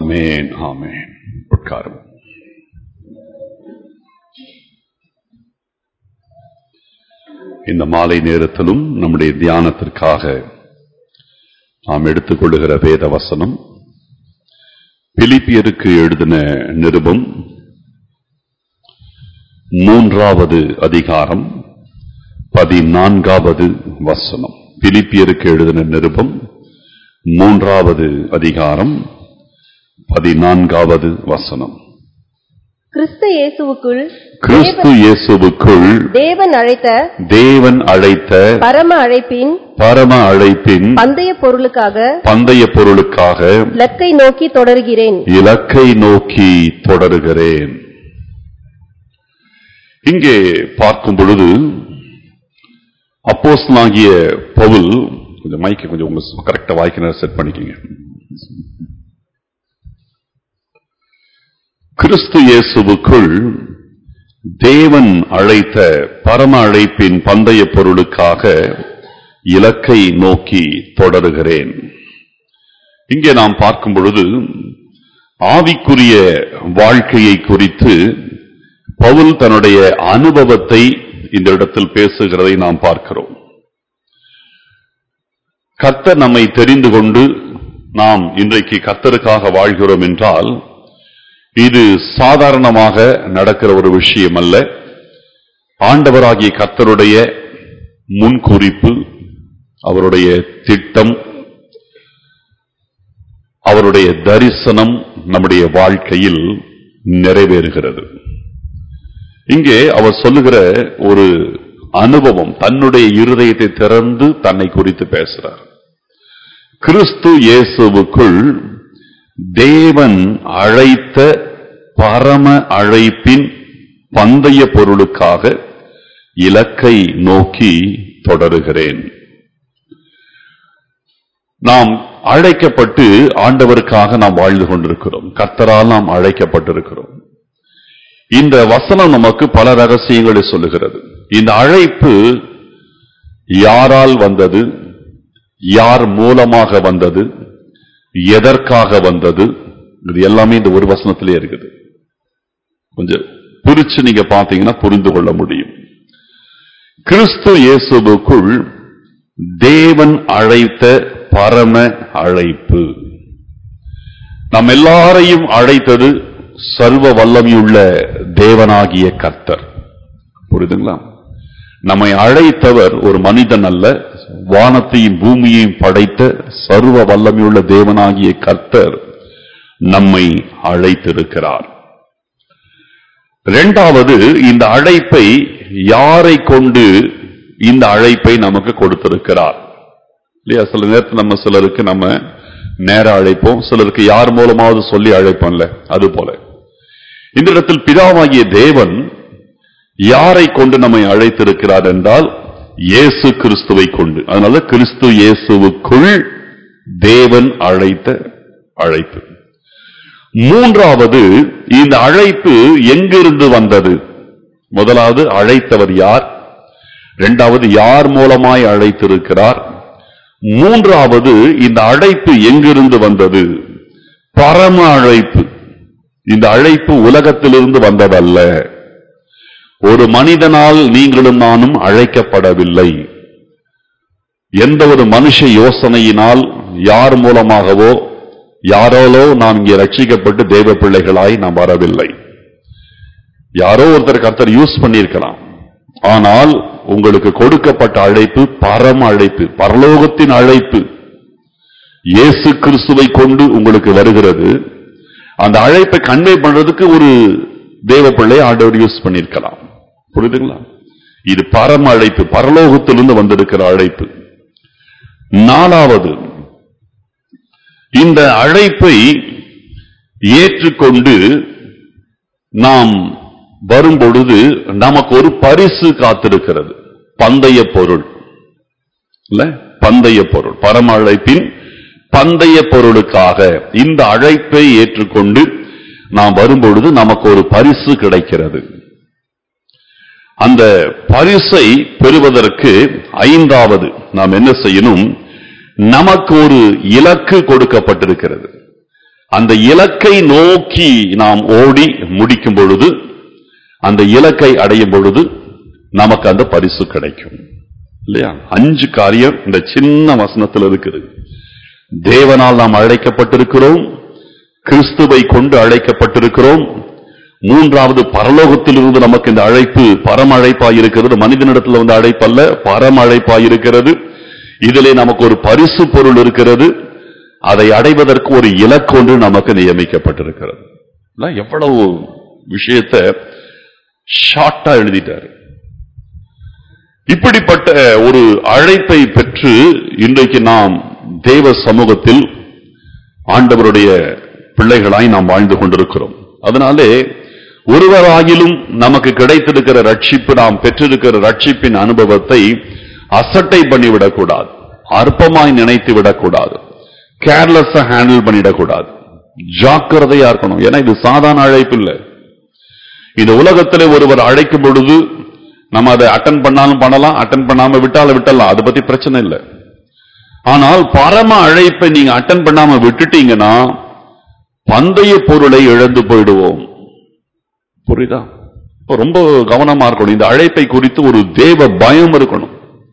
ஆமென் ஆமென் உட்காரும் இந்த மாலை நேரத்திலும் நம்முடைய தியானத்திற்காக நாம் எடுத்துக்கொள்ளுகிற வேத வசனம் பிலிப்பியருக்கு எழுதின நிருபம் மூன்றாவது அதிகாரம் பதினான்காவது வசனம் பிலிப்பியருக்கு எழுதின நிருபம் மூன்றாவது அதிகாரம் பதினான்காவது வசனம் கிறிஸ்து இயேசுவுக்குள் கிறிஸ்து இயேசுவுக்குள் தேவன் அழைத்த தேவன் அழைத்த பரம அழைப்பின் பரம அழைப்பின் பந்தய பொருளுக்காக பந்தய பொருளுக்காக லக்கை நோக்கி தொடர்கிறேன் இலக்கை நோக்கி தொடருகிறேன் இங்கே பார்க்கும் பொழுது அப்போஸ்தலனாகிய பவுல் கொஞ்சம் மைக்கை கொஞ்சம் உங்க கரெக்டா வாய்க்கிற செட் பண்ணிக்கங்க கிறிஸ்து இயேசுவுக்குள் தேவன் அழைத்த பரம அழைப்பின் பந்தய பொருளுக்காக இலக்கை நோக்கி தொடருகிறேன் இங்கே நாம் பார்க்கும் பொழுது ஆவிக்குரிய வாழ்க்கையை குறித்து பவுல் தன்னுடைய அனுபவத்தை இந்த இடத்தில் பேசுகிறதை நாம் பார்க்கிறோம் கர்த்தர் நம்மை தெரிந்து கொண்டு நாம் இன்றைக்கு கர்த்தருக்காக வாழ்கிறோம் என்றால் இது சாதாரணமாக நடக்கிற ஒரு விஷயம் அல்ல ஆண்டவராகிய கர்த்தருடைய முன்குறிப்பு அவருடைய திட்டம் அவருடைய தரிசனம் நம்முடைய வாழ்க்கையில் நிறைவேறுகிறது இங்கே அவர் சொல்லுகிற ஒரு அனுபவம் தன்னுடைய இருதயத்தை திறந்து தன்னை குறித்து பேசுறார் கிறிஸ்து இயேசுவுக்குள் தேவன் அழைத்த பரம அழைப்பின் பந்தய பொருளுக்காக இலக்கை நோக்கி தொடருகிறேன் நாம் அழைக்கப்பட்டு ஆண்டவருக்காக நாம் வாழ்ந்து கொண்டிருக்கிறோம் கர்த்தரால் நாம் அழைக்கப்பட்டிருக்கிறோம் இந்த வசனம் நமக்கு பல ரகசியங்களை சொல்லுகிறது இந்த அழைப்பு யாரால் வந்தது யார் மூலமாக வந்தது எதற்காக வந்தது இது எல்லாமே இந்த ஒரு வசனத்திலே இருக்குது கொஞ்சம் பிரிச்சு நீங்க பாத்தீங்கன்னா புரிந்து கொள்ள முடியும் கிறிஸ்து இயேசுவுக்குள் தேவன் அழைத்த பரம அழைப்பு நம் எல்லாரையும் அழைத்தது சர்வ வல்லமையுள்ள தேவனாகிய கர்த்தர் புரியுதுங்களா நம்மை அழைத்தவர் ஒரு மனிதன் அல்ல வானத்தையும் பூமியையும் படைத்த சர்வ வல்லமையுள்ள தேவனாகிய கர்த்தர் நம்மை அழைத்திருக்கிறார் இரண்டாவது இந்த அழைப்பை யாரை கொண்டு இந்த அழைப்பை நமக்கு கொடுத்திருக்கிறார் இல்லையா சில நேரத்தில் நம்ம சிலருக்கு நம்ம நேர அழைப்போம் சிலருக்கு யார் மூலமாவது சொல்லி அழைப்போம்ல அது போல இந்த இடத்தில் பிதாவாகிய தேவன் யாரை கொண்டு நம்மை அழைத்திருக்கிறார் என்றால் இயேசு கிறிஸ்துவை கொண்டு அதனால கிறிஸ்து இயேசுவுக்குள் தேவன் அழைத்த அழைப்பு மூன்றாவது இந்த அழைப்பு எங்கிருந்து வந்தது முதலாவது அழைத்தவர் யார் இரண்டாவது யார் மூலமாய் அழைத்திருக்கிறார் மூன்றாவது இந்த அழைப்பு எங்கிருந்து வந்தது பரம அழைப்பு இந்த அழைப்பு உலகத்திலிருந்து வந்ததல்ல ஒரு மனிதனால் நீங்களும் நானும் அழைக்கப்படவில்லை எந்த ஒரு மனுஷ யோசனையினால் யார் மூலமாகவோ யாராலோ நாம் இங்கே ரட்சிக்கப்பட்டு தேவ பிள்ளைகளாய் நாம் வரவில்லை யாரோ ஒருத்தர் கர்த்தர் யூஸ் பண்ணியிருக்கலாம் ஆனால் உங்களுக்கு கொடுக்கப்பட்ட அழைப்பு பரம அழைப்பு பரலோகத்தின் அழைப்பு இயேசு கிறிஸ்துவை கொண்டு உங்களுக்கு வருகிறது அந்த அழைப்பை கன்வே பண்றதுக்கு ஒரு தேவ பிள்ளை ஆண்டவர் யூஸ் பண்ணியிருக்கலாம் புரியுதுங்களா இது பரம அழைப்பு பரலோகத்திலிருந்து வந்திருக்கிற அழைப்பு நாலாவது இந்த அழைப்பை ஏற்றுக்கொண்டு நாம் வரும்பொழுது நமக்கு ஒரு பரிசு காத்திருக்கிறது பந்தய பொருள் இல்ல பந்தய பொருள் பரம அழைப்பின் பந்தய பொருளுக்காக இந்த அழைப்பை ஏற்றுக்கொண்டு நாம் வரும்பொழுது நமக்கு ஒரு பரிசு கிடைக்கிறது அந்த பரிசை பெறுவதற்கு ஐந்தாவது நாம் என்ன செய்யணும் நமக்கு ஒரு இலக்கு கொடுக்கப்பட்டிருக்கிறது அந்த இலக்கை நோக்கி நாம் ஓடி முடிக்கும் பொழுது அந்த இலக்கை அடையும் பொழுது நமக்கு அந்த பரிசு கிடைக்கும் இல்லையா அஞ்சு காரியம் இந்த சின்ன வசனத்தில் இருக்குது தேவனால் நாம் அழைக்கப்பட்டிருக்கிறோம் கிறிஸ்துவை கொண்டு அழைக்கப்பட்டிருக்கிறோம் மூன்றாவது பரலோகத்திலிருந்து நமக்கு இந்த அழைப்பு பரம அழைப்பாய் இருக்கிறது மனிதனிடத்தில் வந்த அழைப்பல்ல பரம அழைப்பாய் இருக்கிறது இதிலே நமக்கு ஒரு பரிசு பொருள் இருக்கிறது அதை அடைவதற்கு ஒரு இலக்கு ஒன்று நமக்கு நியமிக்கப்பட்டிருக்கிறது இல்ல, எவ்வளவு விஷயத்தை ஷார்ட்டா எழுதிட்டாரு இப்படிப்பட்ட ஒரு அழைப்பை பெற்று இன்றைக்கு நாம் தேவ சமூகத்தில் ஆண்டவருடைய பிள்ளைகளாய் நாம் வாழ்ந்து கொண்டிருக்கிறோம் அதனாலே ஒருவராகிலும் நமக்கு கிடைத்திருக்கிற ரட்சிப்பு நாம் பெற்றிருக்கிற ரட்சிப்பின் அனுபவத்தை அசட்டை பண்ணிவிடக்கூடாது அற்பமாய் நினைத்து விடக்கூடாது கேர்லெஸ்ஸா ஹேண்டில் பண்ணிடக்கூடாது ஜாக்கிரதையா இருக்கணும் ஏன்னா இது சாதாரண அழைப்பு இல்லை இந்த உலகத்திலே ஒருவர் அழைக்கும் பொழுது நம்ம அதை அட்டன் பண்ணாலும் பண்ணலாம் அட்டன் பண்ணாம விட்டாலும் விட்டலாம் அதை பத்தி பிரச்சனை இல்லை ஆனால் பரம அழைப்பை நீங்க அட்டன் பண்ணாம விட்டுட்டீங்கன்னா பந்தய பொருளை இழந்து போயிடுவோம் புரியுதா இப்ப ரொம்ப கவனமா இருக்கணும் இந்த அழைப்பை குறித்து ஒரு தேவ பயம் இருக்கணும்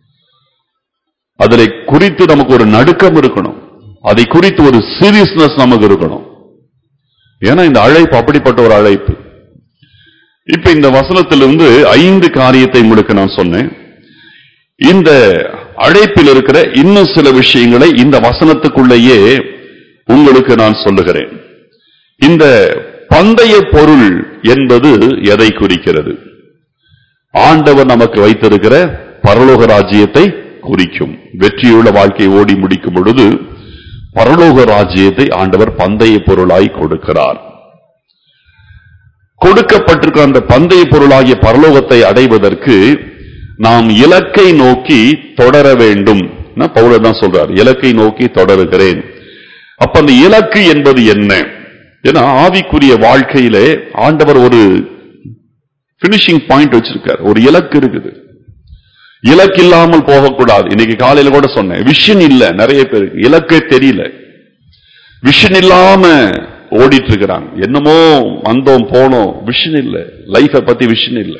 அதில் குறித்து நமக்கு ஒரு நடுக்கம் இருக்கணும் அதை குறித்து ஒரு சீரியஸ்னஸ் நமக்கு இருக்கணும் ஏன்னா இந்த அழைப்பு அப்படிப்பட்ட ஒரு அழைப்பு இப்ப இந்த வசனத்திலிருந்து ஐந்து காரியத்தை உங்களுக்கு நான் சொன்னேன் இந்த அழைப்பில் இருக்கிற இன்னும் சில விஷயங்களை இந்த வசனத்துக்குள்ளேயே உங்களுக்கு நான் சொல்லுகிறேன் இந்த பந்தய பொருள் என்பது எதை குறிக்கிறது ஆண்டவர் நமக்கு வைத்திருக்கிற பரலோக ராஜ்யத்தை குறிக்கும் வெற்றியுள்ள வாழ்க்கை ஓடி முடிக்கும் பொழுது பரலோக ராஜ்யத்தை ஆண்டவர் பந்தய பொருளாய் கொடுக்கிறார் கொடுக்கப்பட்டிருக்கிற அந்த பந்தய பொருளாகிய பரலோகத்தை அடைவதற்கு நாம் இலக்கை நோக்கி தொடர வேண்டும் பவுலர் தான் சொல்றார் இலக்கை நோக்கி தொடருகிறேன் அப்ப அந்த இலக்கு என்பது என்ன ஏன்னா ஆவிக்குரிய வாழ்க்கையிலே ஆண்டவர் ஒரு பினிஷிங் பாயிண்ட் வச்சிருக்கார் ஒரு இலக்கு இருக்குது இலக்கு இல்லாமல் போகக்கூடாது இன்னைக்கு காலையில கூட சொன்னேன் விஷன் இல்ல நிறைய பேருக்கு இலக்கே தெரியல விஷன் இல்லாம ஓடிட்டு இருக்கிறாங்க என்னமோ வந்தோம் போனோம் விஷன் இல்ல லைஃபை பத்தி விஷன் இல்ல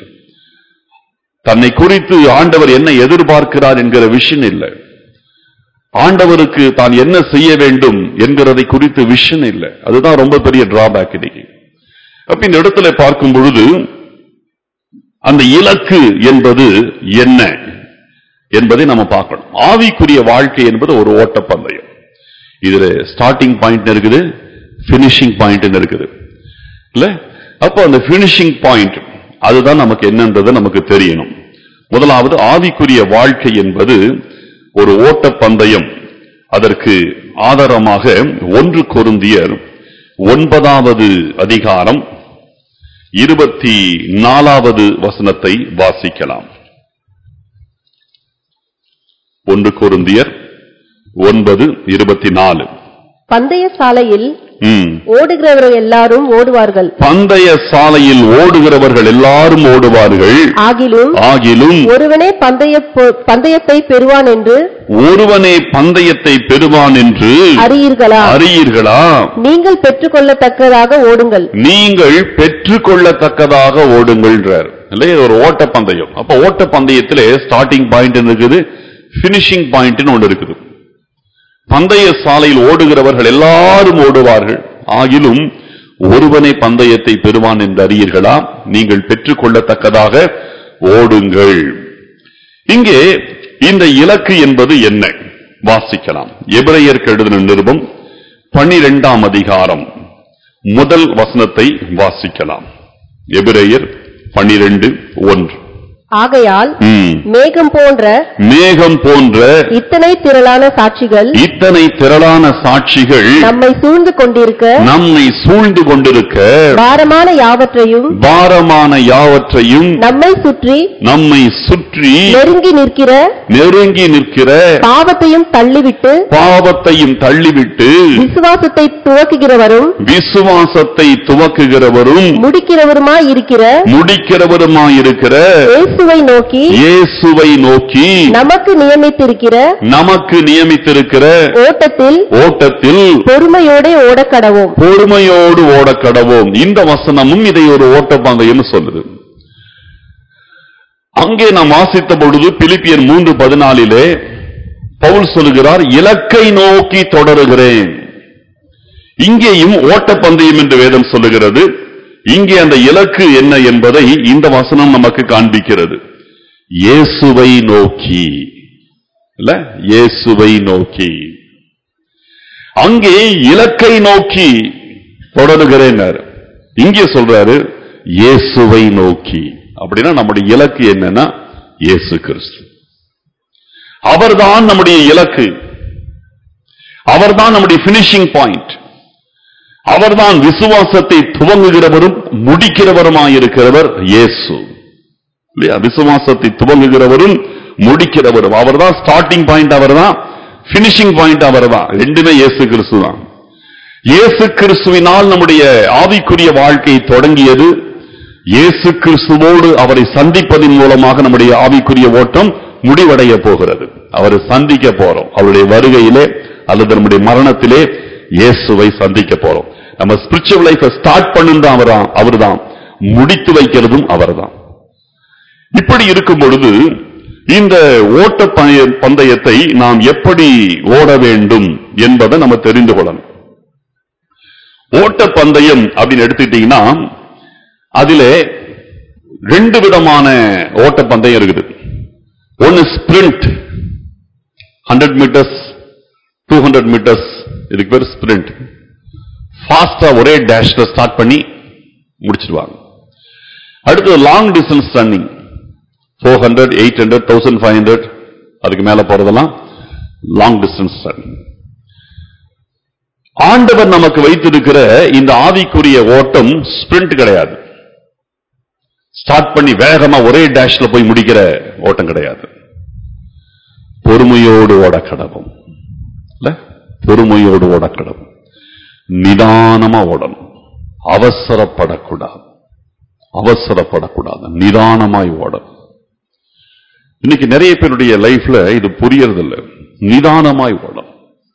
தன்னை குறித்து ஆண்டவர் என்ன எதிர்பார்க்கிறார் என்கிற விஷன் இல்லை ஆண்டவருக்கு தான் என்ன செய்ய வேண்டும் என்கிறதை குறித்து விஷன் இல்லை அதுதான் ரொம்ப பெரிய டிராபேக் இன்னைக்கு அப்ப இந்த இடத்துல பார்க்கும் பொழுது அந்த இலக்கு என்பது என்ன என்பதை நம்ம பார்க்கணும் ஆவிக்குரிய வாழ்க்கை என்பது ஒரு ஓட்டப்பந்தயம் இதுல ஸ்டார்டிங் பாயிண்ட் இருக்குது பினிஷிங் பாயிண்ட் இருக்குது இல்ல அப்போ அந்த பினிஷிங் பாயிண்ட் அதுதான் நமக்கு என்னன்றது நமக்கு தெரியணும் முதலாவது ஆவிக்குரிய வாழ்க்கை என்பது ஒரு ஓட்டப்பந்தயம் அதற்கு ஆதாரமாக ஒன்று கொருந்தியர் ஒன்பதாவது அதிகாரம் இருபத்தி நாலாவது வசனத்தை வாசிக்கலாம் ஒன்று கொருந்தியர் ஒன்பது இருபத்தி நாலு பந்தய சாலையில் ம். ஓடுகிறவர்கள் எல்லாரும் ஓடுவார்கள் பந்தய சாலையில் ஓடுகிறவர்கள் எல்லாரும் ஓடுவார்கள் ஆகிலும் ஆகிலும் ஒருவனே பந்தய பொ- பந்தயத்தை பெறுவான் என்று ஒருவனே பந்தயத்தை பெறுவான் என்று அறியீர்களா அறியீர்களா நீங்கள் பெற்றுக்கொள்ளத்தக்கதாக ஓடுங்கள் நீங்கள் பெற்றுக்கொள்ளத்தக்கதாக ஓடுங்கள்ன்றார் இல்லையா இது ஒரு ஓட்ட பந்தயம் அப்ப ஓட்ட பந்தயத்திலே ஸ்டார்டிங் பாயிண்ட் இருக்குது பினிஷிங் பாயிண்ட் ஒன்று இருக்குது பந்தய சாலையில் ஓடுகிறவர்கள் எல்லாரும் ஓடுவார்கள் ஆகிலும் ஒருவனை பந்தயத்தை பெறுவான் என்று அறியீர்களா நீங்கள் பெற்றுக்கொள்ளத்தக்கதாக ஓடுங்கள் இங்கே இந்த இலக்கு என்பது என்ன வாசிக்கலாம் எபிரேயருக்கு எழுதின நிருபம் பனிரெண்டாம் அதிகாரம் முதல் வசனத்தை வாசிக்கலாம் எபிரேயர் பனிரெண்டு ஒன்று ஆகையால் ம். மேகம் போன்ற மேகம் போன்ற இத்தனை திரளான சாட்சிகள் இத்தனை திரளான சாட்சிகள் நம்மை சூழ்ந்து கொண்டிருக்க நம்மை சூழ்ந்து கொண்டிருக்க பாரமான யாவற்றையும் பாரமான யாவற்றையும் நம்மை சுற்றி நம்மை சுற்றி நெருங்கி நிற்கிற நெருங்கி நிற்கிற பாவத்தையும் தள்ளிவிட்டு பாவத்தையும் தள்ளிவிட்டு விசுவாசத்தை துவக்குகிறவரும் விசுவாசத்தை துவக்குகிறவரும் முடிக்கிறவருமாய் இருக்கிற முடிக்கிறவருமாயிருக்கிற இயேசு இயேசுவை நோக்கி இயேசுவை நோக்கி நமக்கு நியமித்திருக்கிற நமக்கு நியமித்திருக்கிற ஓட்டத்தில் ஓட்டத்தில் பொறுமையோட ஓடக்கடவோம் பொறுமையோடு ஓடக் கடவோம் இந்த வசனமும் இதை ஒரு ஓட்டப்பந்தயம் சொல்லுது அங்கே நாம் வாசித்த பொழுது பிலிப்பியர் மூன்று பதினாலிலே பவுல் சொல்லுகிறார் இலக்கை நோக்கி தொடருகிறேன் இங்கேயும் ஓட்டப்பந்தயம் என்று வேதம் சொல்லுகிறது இங்கே அந்த இலக்கு என்ன என்பதை இந்த வசனம் நமக்கு காண்பிக்கிறது இயேசுவை நோக்கி இல்ல இயேசுவை நோக்கி அங்கே இலக்கை நோக்கி தொடருகிறேன் இங்கே சொல்றாரு இயேசுவை நோக்கி அப்படின்னா நம்முடைய இலக்கு என்னன்னா இயேசு கிறிஸ்து அவர்தான் நம்முடைய இலக்கு அவர்தான் நம்முடைய பினிஷிங் பாயிண்ட் அவர்தான் விசுவாசத்தை துவங்குகிறவரும் முடிக்கிறவருமாயிருக்கிறவர் இயேசு இல்லையா விசுவாசத்தை துவங்குகிறவரும் முடிக்கிறவரும் அவர்தான் ஸ்டார்டிங் பாயிண்ட் அவர்தான் பினிஷிங் பாயிண்ட் அவர்தான் ரெண்டுமே இயேசு கிறிஸ்து தான் இயேசு கிறிஸ்துவினால் நம்முடைய ஆவிக்குரிய வாழ்க்கை தொடங்கியது இயேசு கிறிஸ்துவோடு அவரை சந்திப்பதன் மூலமாக நம்முடைய ஆவிக்குரிய ஓட்டம் முடிவடைய போகிறது அவரை சந்திக்க போறோம் அவருடைய வருகையிலே அல்லது நம்முடைய மரணத்திலே இயேசுவை சந்திக்க போறோம் நம்ம ஸ்பிரிச்சுவல் லைஃபை ஸ்டார்ட் பண்ணும் தான் அவர்தான் அவர்தான் முடித்து வைக்கிறதும் அவர்தான் இப்படி இருக்கும் பொழுது இந்த ஓட்ட பந்தய- பந்தயத்தை நாம் எப்படி ஓட வேண்டும் என்பதை நம்ம தெரிந்து கொள்ளணும் ஓட்ட பந்தயம் அப்படின்னு எடுத்துக்கிட்டீங்கன்னா அதிலே ரெண்டு விதமான ஓட்ட பந்தயம் இருக்குது ஒன்னு sprint hundred metres two hundred metres இதுக்கு பேர் ஸ்பிரிண்ட் ஃபாஸ்டா ஒரே டேஷ்ல ஸ்டார்ட் பண்ணி முடிச்சிடுவாங்க அடுத்து long distance running four hundred eight hundred thousand five hundred அதுக்கு மேல போறதெல்லாம் லாங் டிஸ்டன்ஸ் ரன்னிங் ஆண்டவர் நமக்கு வைத்திருக்கிற இந்த ஆவிக்குரிய ஓட்டம் ஸ்பிரிண்ட் கிடையாது ஸ்டார்ட் பண்ணி வேகமா ஒரே டேஷ்ல போய் முடிக்கிற ஓட்டம் கிடையாது பொறுமையோடு ஓட கடவும் இல்ல பொறுமையோடு ஓட கடவும் நிதானமா ஓடணும் அவசரப்படக்கூடாது அவசரப்படக்கூடாது நிதானமாய் ஓடணும் இன்னைக்கு நிறைய பேருடைய லைஃப்ல இது புரியறதில்ல நிதானமாய் ஓடணும்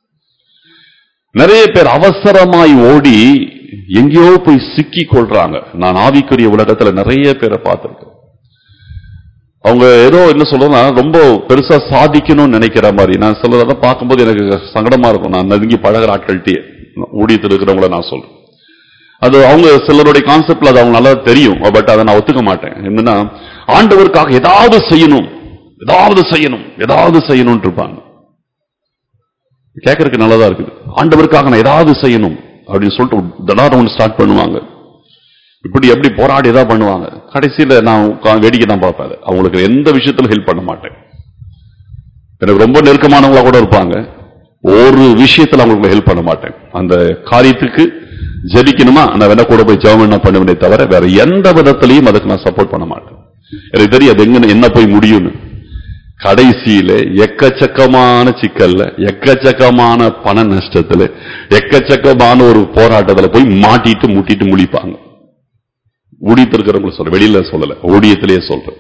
நிறைய பேர் அவசரமாய் ஓடி எங்கேயோ போய் சிக்கி கொள்றாங்க நான் ஆவிக்குரிய உலகத்துல நிறைய பேரை பார்த்திருக்கேன் அவங்க ஏதோ என்ன சொல்றதுன்னா ரொம்ப பெருசா சாதிக்கணும்னு நினைக்கிற மாதிரி நான் சொல்றத பார்க்கும்போது எனக்கு சங்கடமா இருக்கும் நான் நெருங்கி பழகிற ஆட்கள்கிட்டயே ஊழியத்தில் இருக்கிறவங்கள நான் சொல்றேன் அது அவங்க சிலருடைய கான்செப்ட்ல அது அவங்க நல்லா தெரியும் பட் அதை நான் ஒத்துக்க மாட்டேன் என்னன்னா ஆண்டவருக்காக ஏதாவது செய்யணும் ஏதாவது செய்யணும் ஏதாவது செய்யணும்னு இருப்பாங்க கேட்கறதுக்கு நல்லதா இருக்குது ஆண்டவருக்காக நான் ஏதாவது செய்யணும் அப்படின்னு சொல்லிட்டு தடாரம் ஒன்று ஸ்டார்ட் பண்ணுவாங்க இப்படி எப்படி போராடி ஏதாவது பண்ணுவாங்க கடைசியில நான் உட்கார்ந்து வேடிக்கை தான் பார்ப்பேன் அதை. அவங்களுக்கு எந்த விஷயத்துல ஹெல்ப் பண்ண மாட்டேன் எனக்கு ரொம்ப நெருக்கமானவங்களா கூட இருப்பாங்க ஒரு விஷயத்துல அவங்களுக்கு ஹெல்ப் பண்ண மாட்டேன் அந்த காரியத்துக்கு ஜெபிக்கணுமா நான் வேணா கூட போய் ஜெபம் என்ன பண்ணுவேனே தவிர வேற எந்த விதத்திலையும் அதுக்கு நான் சப்போர்ட் பண்ண மாட்டேன் எனக்கு தெரியும் அது எங்க என்ன போய் முடியும்னு கடைசியில எக்கச்சக்கமான சிக்கல்ல எக்கச்சக்கமான பண நஷ்டத்துல எக்கச்சக்கமான ஒரு போராட்டத்துல போய் மாட்டிட்டு முட்டிட்டு முழிப்பாங்க ஊழியத்திருக்கிறவங்களை சொல்ற வெளியில சொல்லல ஊழியத்திலேயே சொல்றேன்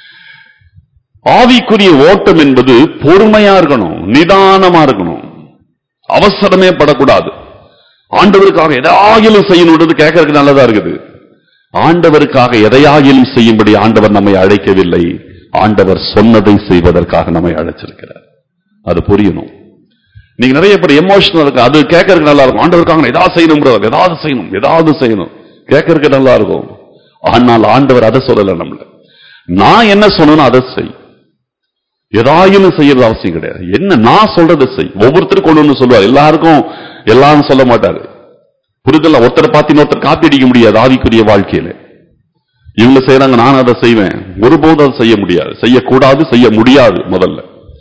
ஆவிக்குரிய ஓட்டம் என்பது பொறுமையா இருக்கணும் நிதானமா இருக்கணும் அவசரமே படக்கூடாது ஆண்டவருக்காக எதாயிலும் செய்யணுன்றது கேட்கறதுக்கு நல்லதா இருக்குது ஆண்டவருக்காக எதையாயிலும் செய்யும்படி ஆண்டவர் நம்மை அழைக்கவில்லை ஆண்டவர் சொன்னதை செய்வதற்காக நம்மை அழைச்சிருக்கிறார் அது புரியணும் நீங்க நிறைய பேர் எமோஷனல் இருக்கு அது கேட்கறதுக்கு நல்லா இருக்கும் ஆண்டவருக்காக நான் ஏதாவது செய்யணும் brother, ஏதாவது செய்யணும் ஏதாவது செய்யணும் கேட்கறதுக்கு நல்லா இருக்கும் ஆனால் ஆண்டவர் அதை சொல்லல நம்மள நான் என்ன சொன்னேனோ அதை செய் ஏதாயிலும் செய்யறது அவசியம் கிடையாது என்ன நான் சொல்றதை செய் ஒவ்வொருத்தருக்கும் ஒண்ணு ஒண்ணு சொல்லுவார் எல்லாருக்கும் எல்லாரும் சொல்ல மாட்டாரு புரிதல் ஒருத்தரை பார்த்து இன்னொருத்தர் காப்பி அடிக்க முடியாது ஆவிக்குரிய வாழ்க்கையில இவங்க செய்யறாங்க நான் அதை செய்வேன் ஒருபோதும் அதை செய்ய முடியாது செய்யக்கூடாது செய்ய முடியாது முதல்ல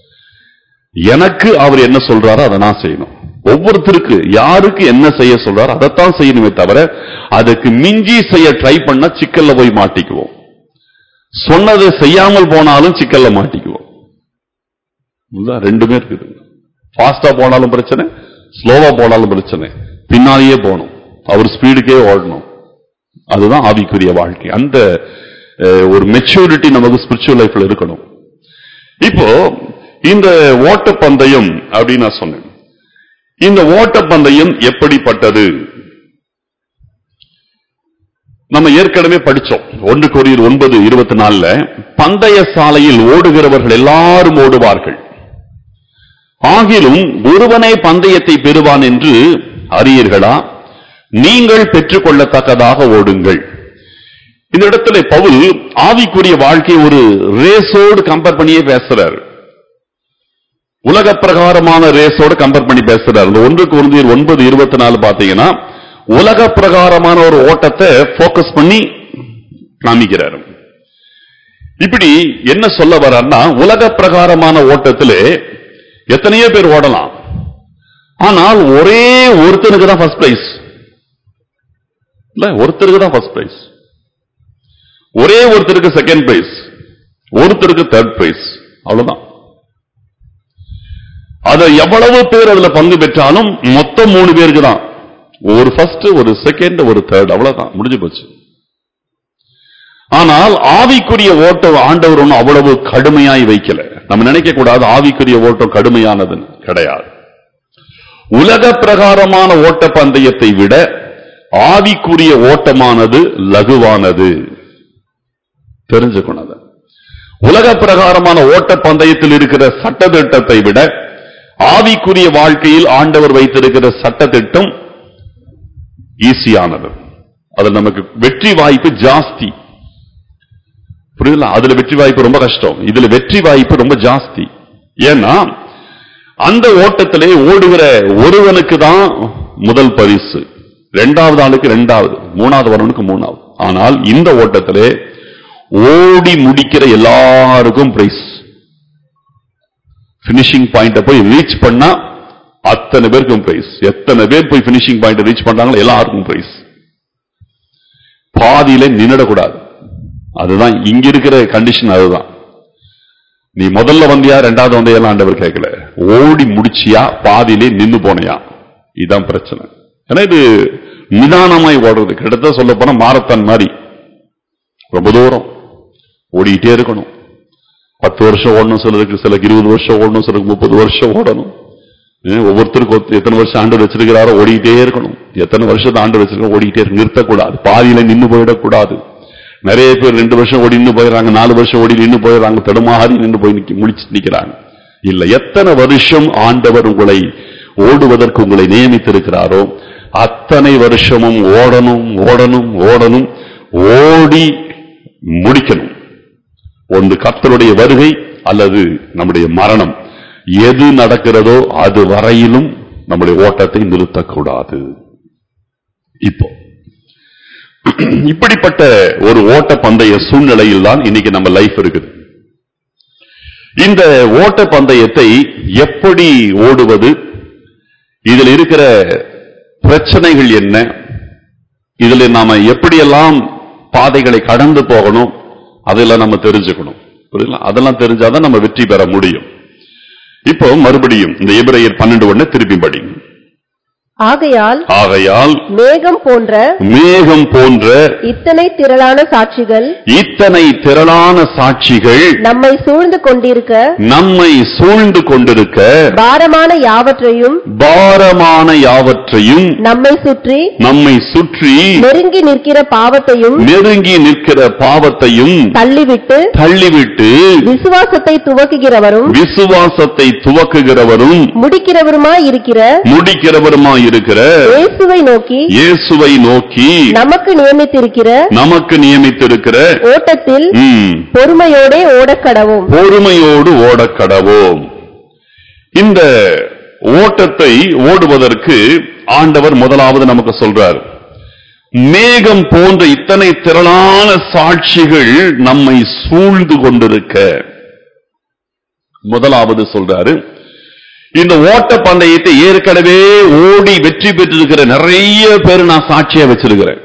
எனக்கு அவர் என்ன சொல்றாரோ அதை நான் செய்யணும் ஒவ்வொருத்தருக்கு யாருக்கு என்ன செய்ய சொல்றாரோ அதைத்தான் செய்யணுமே தவிர அதுக்கு மிஞ்சி செய்ய ட்ரை பண்ணா சிக்கல்ல போய் மாட்டிக்குவோம் சொன்னதை செய்யாமல் போனாலும் சிக்கல்ல மாட்டிக்குவோம் இதுதான் ரெண்டுமே இருக்குது ஃபாஸ்டா போனாலும் பிரச்சனை ஸ்லோவா போனாலும் பிரச்சனை பின்னாலேயே போகணும் அவர் ஸ்பீடுக்கே ஓடணும் அதுதான் ஆவிக்குரிய வாழ்க்கை அந்த அஹ், ஒரு மெச்சூரிட்டி நமக்கு ஸ்பிரிச்சுவல் லைஃப்ல இருக்கணும் இப்போ இந்த ஓட்டப்பந்தயம் அப்படின்னு நான் சொன்னேன் இந்த ஓட்டப்பந்தயம் எப்படிப்பட்டது நம்ம ஏற்கனவே படிச்சோம் ஒன்று கொரியர் ஒன்பது இருபத்தி நாலுல பந்தய சாலையில் ஓடுகிறவர்கள் எல்லாரும் ஓடுவார்கள் ஆகிலும் ஒருவனே பந்தயத்தை பெறுவான் என்று அறியீர்களா நீங்கள் பெற்றுக்கொள்ளத்தக்கதாக ஓடுங்கள் இந்த இடத்துல பவுல் ஆவிக்குரிய வாழ்க்கை ஒரு ரேஸோடு கம்பேர் பண்ணியே பேசுறார் உலக பிரகாரமான ரேஸோடு கம்பேர் பண்ணி பேசுறார் இந்த ஒன்று குருந்தியர் ஒன்பது இருபத்தி நாலு பாத்தீங்கன்னா உலக பிரகாரமான ஒரு ஓட்டத்தை போக்கஸ் பண்ணி காமிக்கிறார் இப்படி என்ன சொல்ல வர்றார்னா உலக பிரகாரமான ஓட்டத்திலே எத்தனையோ பேர் ஓடலாம் ஆனால் ஒரே ஒருத்தனுக்கு தான் ஃபர்ஸ்ட் பிரைஸ் இல்ல ஒருத்தருக்கு தான் ஃபர்ஸ்ட் பிரைஸ் ஒரே ஒருத்தருக்கு செகண்ட் பிரைஸ் ஒருத்தருக்கு தேர்ட் பிரைஸ் அவ்வளவுதான் அத எவ்வளவு பேர் அதுல பங்கு பெற்றாலும் மொத்தம் மூணு பேருக்கு தான் ஒரு ஃபர்ஸ்ட் ஒரு செகண்ட் ஒரு தேர்ட் அவ்வளவுதான் முடிஞ்சு போச்சு ஆனால் ஆவிக்குரிய ஓட்டம் ஆண்டவர் ஒன்றும் அவ்வளவு கடுமையாய் வைக்கல நம்ம நினைக்க கூடாது ஆவிக்குரிய ஓட்டம் கடுமையானதுன்னு கிடையாது உலக பிரகாரமான ஓட்ட பந்தயத்தை விட ஆவிக்குரிய ஓட்டமானது லகுவானது தெரிஞ்சுக்கணும் அதை. உலக பிரகாரமான ஓட்ட பந்தயத்தில் இருக்கிற சட்டத்திட்டத்தை விட ஆவிக்குரிய வாழ்க்கையில் ஆண்டவர் வைத்திருக்கிற சட்டத்திட்டம் ஈஸியானது அதில் நமக்கு வெற்றி வாய்ப்பு ஜாஸ்தி புரியுதுல அதுல வெற்றி வாய்ப்பு ரொம்ப கஷ்டம் இதுல வெற்றி வாய்ப்பு ரொம்ப ஜாஸ்தி ஏன்னா அந்த ஓட்டத்திலே ஓடுகிற ஒருவனுக்கு தான் முதல் பரிசு இரண்டாவது ஆளுக்கு இரண்டாவது மூணாவது வரவனுக்கு மூணாவது ஆனால் இந்த ஓட்டத்திலே ஓடி முடிக்கிற எல்லாருக்கும் பிரைஸ் பினிஷிங் பாயிண்ட போய் ரீச் பண்ணா அத்தனை பேருக்கும் பிரைஸ் எத்தனை பேர் போய் பினிஷிங் பாயிண்ட் ரீச் பண்றாங்களோ எல்லாருக்கும் பிரைஸ் பாதியில நின்னுடக்கூடாது அதுதான் இங்க இருக்கிற கண்டிஷன் அதுதான் நீ முதல்ல வந்தியா ரெண்டாவது வந்தியா ஆண்டவர் கேட்கல ஓடி முடிச்சியா பாதியிலே நின்னு போனையா இதுதான் பிரச்சனை ஏன்னா இது நிதானமாய் ஓடுறது கிட்டத்தட்ட சொல்ல போனா மாரத்தான் மாதிரி ரொம்ப தூரம் ஓடிக்கிட்டே இருக்கணும் பத்து வருஷம் ஓடணும் சிலருக்கு சிலருக்கு இருபது வருஷம் ஓடணும் சிலருக்கு முப்பது வருஷம் ஓடணும் ஏன் ஒவ்வொருத்தருக்கும் ஒத்து- எத்தனை வருஷம் ஆண்டு வச்சிருக்கிறாரோ ஓடிக்கிட்டே இருக்கணும் எத்தனை வருஷத்தை ஆண்டு வச்சிருக்கோம் ஓடிக்கிட்டே இருக்கு நிறுத்தக்கூடாது பாதியில நின்னு போயிடக்கூடாது நிறைய பேர் ரெண்டு வருஷம் ஓடி நின்னு போயிடுறாங்க நாலு வருஷம் ஓடி நின்னு போயிடுறாங்க தடுமாறி நின்னு போய் நிக்க முழிச்சு நிக்கிறாங்க இல்ல எத்தனை வருஷம் ஆண்டவர் உங்களை ஓடுவதற்கு உங்களை நியமித்திருக்கிறாரோ அத்தனை வருஷமும் ஓடணும் ஓடணும் ஓடணும் ஓடி முடிக்கணும் ஒன்று கர்த்தருடைய வருகை அல்லது நம்முடைய மரணம் எது நடக்கிறதோ அது வரையிலும் நம்முடைய ஓட்டத்தை நிறுத்தக்கூடாது இப்போ இப்படிப்பட்ட ஒரு ஓட்ட பந்தய சூழ்நிலையில் தான் இன்னைக்கு நம்ம லைஃப் இருக்குது இந்த ஓட்ட பந்தயத்தை எப்படி ஓடுவது இதில் இருக்கிற பிரச்சனைகள் என்ன இதுல நாம எப்படியெல்லாம் பாதைகளை கடந்து போகணும் அதெல்லாம் நம்ம தெரிஞ்சுக்கணும் புரியுதுங்களா அதெல்லாம் தெரிஞ்சாதான் நம்ம வெற்றி பெற முடியும் இப்போ மறுபடியும் இந்த எபிரேயர் பன்னெண்டு ஒண்ணு திருப்பி படிங்க ஆகையால் ஆகையால் மேகம் போன்ற மேகம் போன்ற இத்தனை திரளான சாட்சிகள் இத்தனை திரளான சாட்சிகள் நம்மை சூழ்ந்து கொண்டிருக்க நம்மை சூழ்ந்து கொண்டிருக்க பாரமான யாவற்றையும் பாரமான யாவற்றையும் நம்மை சுற்றி நம்மை சுற்றி நெருங்கி நிற்கிற பாவத்தையும் நெருங்கி நிற்கிற பாவத்தையும் தள்ளிவிட்டு தள்ளிவிட்டு விசுவாசத்தை துவக்குகிறவரும் விசுவாசத்தை துவக்குகிறவரும் முடிக்கிறவருமாய் இருக்கிற முடிக்கிறவருமாய் இருக்கிற இயேசுவை நோக்கி இயேசுவை நோக்கி நமக்கு நியமித்திருக்கிற நமக்கு நியமித்திருக்கிற ஓட்டத்தில் ம், பொறுமையோடே ஓடக்கடவும் பொறுமையோடு ஓடக் கடவோம் இந்த ஓட்டத்தை ஓடுவதற்கு ஆண்டவர் முதலாவது நமக்கு சொல்றார் மேகம் போன்ற இத்தனை திரளான சாட்சிகள் நம்மை சூழ்ந்து கொண்டிருக்க முதலாவது சொல்றாரு இந்த ஓட்ட பந்தயத்தை ஏற்கனவே ஓடி வெற்றி பெற்றிருக்கிற நிறைய பேர் நான் சாட்சியா வச்சிருக்கிறேன்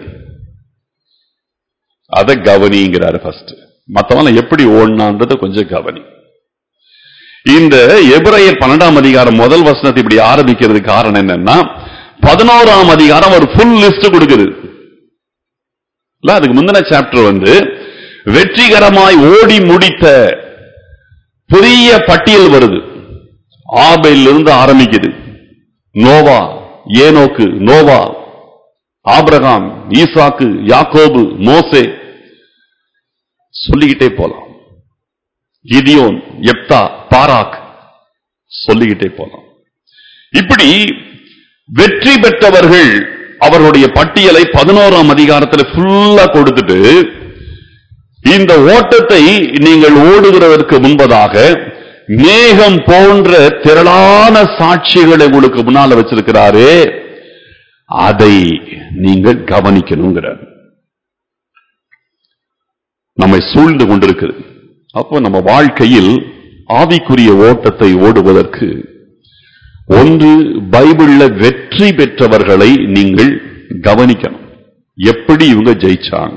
அதை கவனிங்கிறாரு ஃபர்ஸ்ட் மத்தவங்க எப்படி ஓடினான்றத கொஞ்சம் கவனி இந்த எபிரேயர் பன்னெண்டாம் அதிகாரம் முதல் வசனத்தை இப்படி ஆரம்பிக்கிறதுக்கு காரணம் என்னன்னா பதினோராம் அதிகாரம் ஒரு ஃபுல் லிஸ்ட் கொடுக்குது இல்ல அதுக்கு முந்தின சாப்டர் வந்து வெற்றிகரமாய் ஓடி முடித்த பெரிய பட்டியல் வருது ஆபேலிருந்து ஆரம்பிக்குது நோவா ஏனோக்கு நோவா ஆபிரகாம் ஈசாக்கு யாக்கோபு மோசே சொல்லிக்கிட்டே போலாம் கிதியோன் எப்தா பாராக் சொல்லிக்கிட்டே போலாம் இப்படி வெற்றி பெற்றவர்கள் அவர்களுடைய பட்டியலை பதினோராம் அதிகாரத்தில் ஃபுல்லா கொடுத்துட்டு இந்த ஓட்டத்தை நீங்கள் ஓடுகிறதற்கு முன்பதாக மேகம் போன்ற திரளான சாட்சிகளை உங்களுக்கு முன்னால வச்சிருக்கிறாரே அதை நீங்கள் கவனிக்கணுங்கிறார் நம்மை சூழ்ந்து கொண்டிருக்குது அப்போ நம்ம வாழ்க்கையில் ஆவிக்குரிய ஓட்டத்தை ஓடுவதற்கு ஒன்று பைபிள்ல வெற்றி பெற்றவர்களை நீங்கள் கவனிக்கணும் எப்படி இவங்க ஜெயிச்சாங்க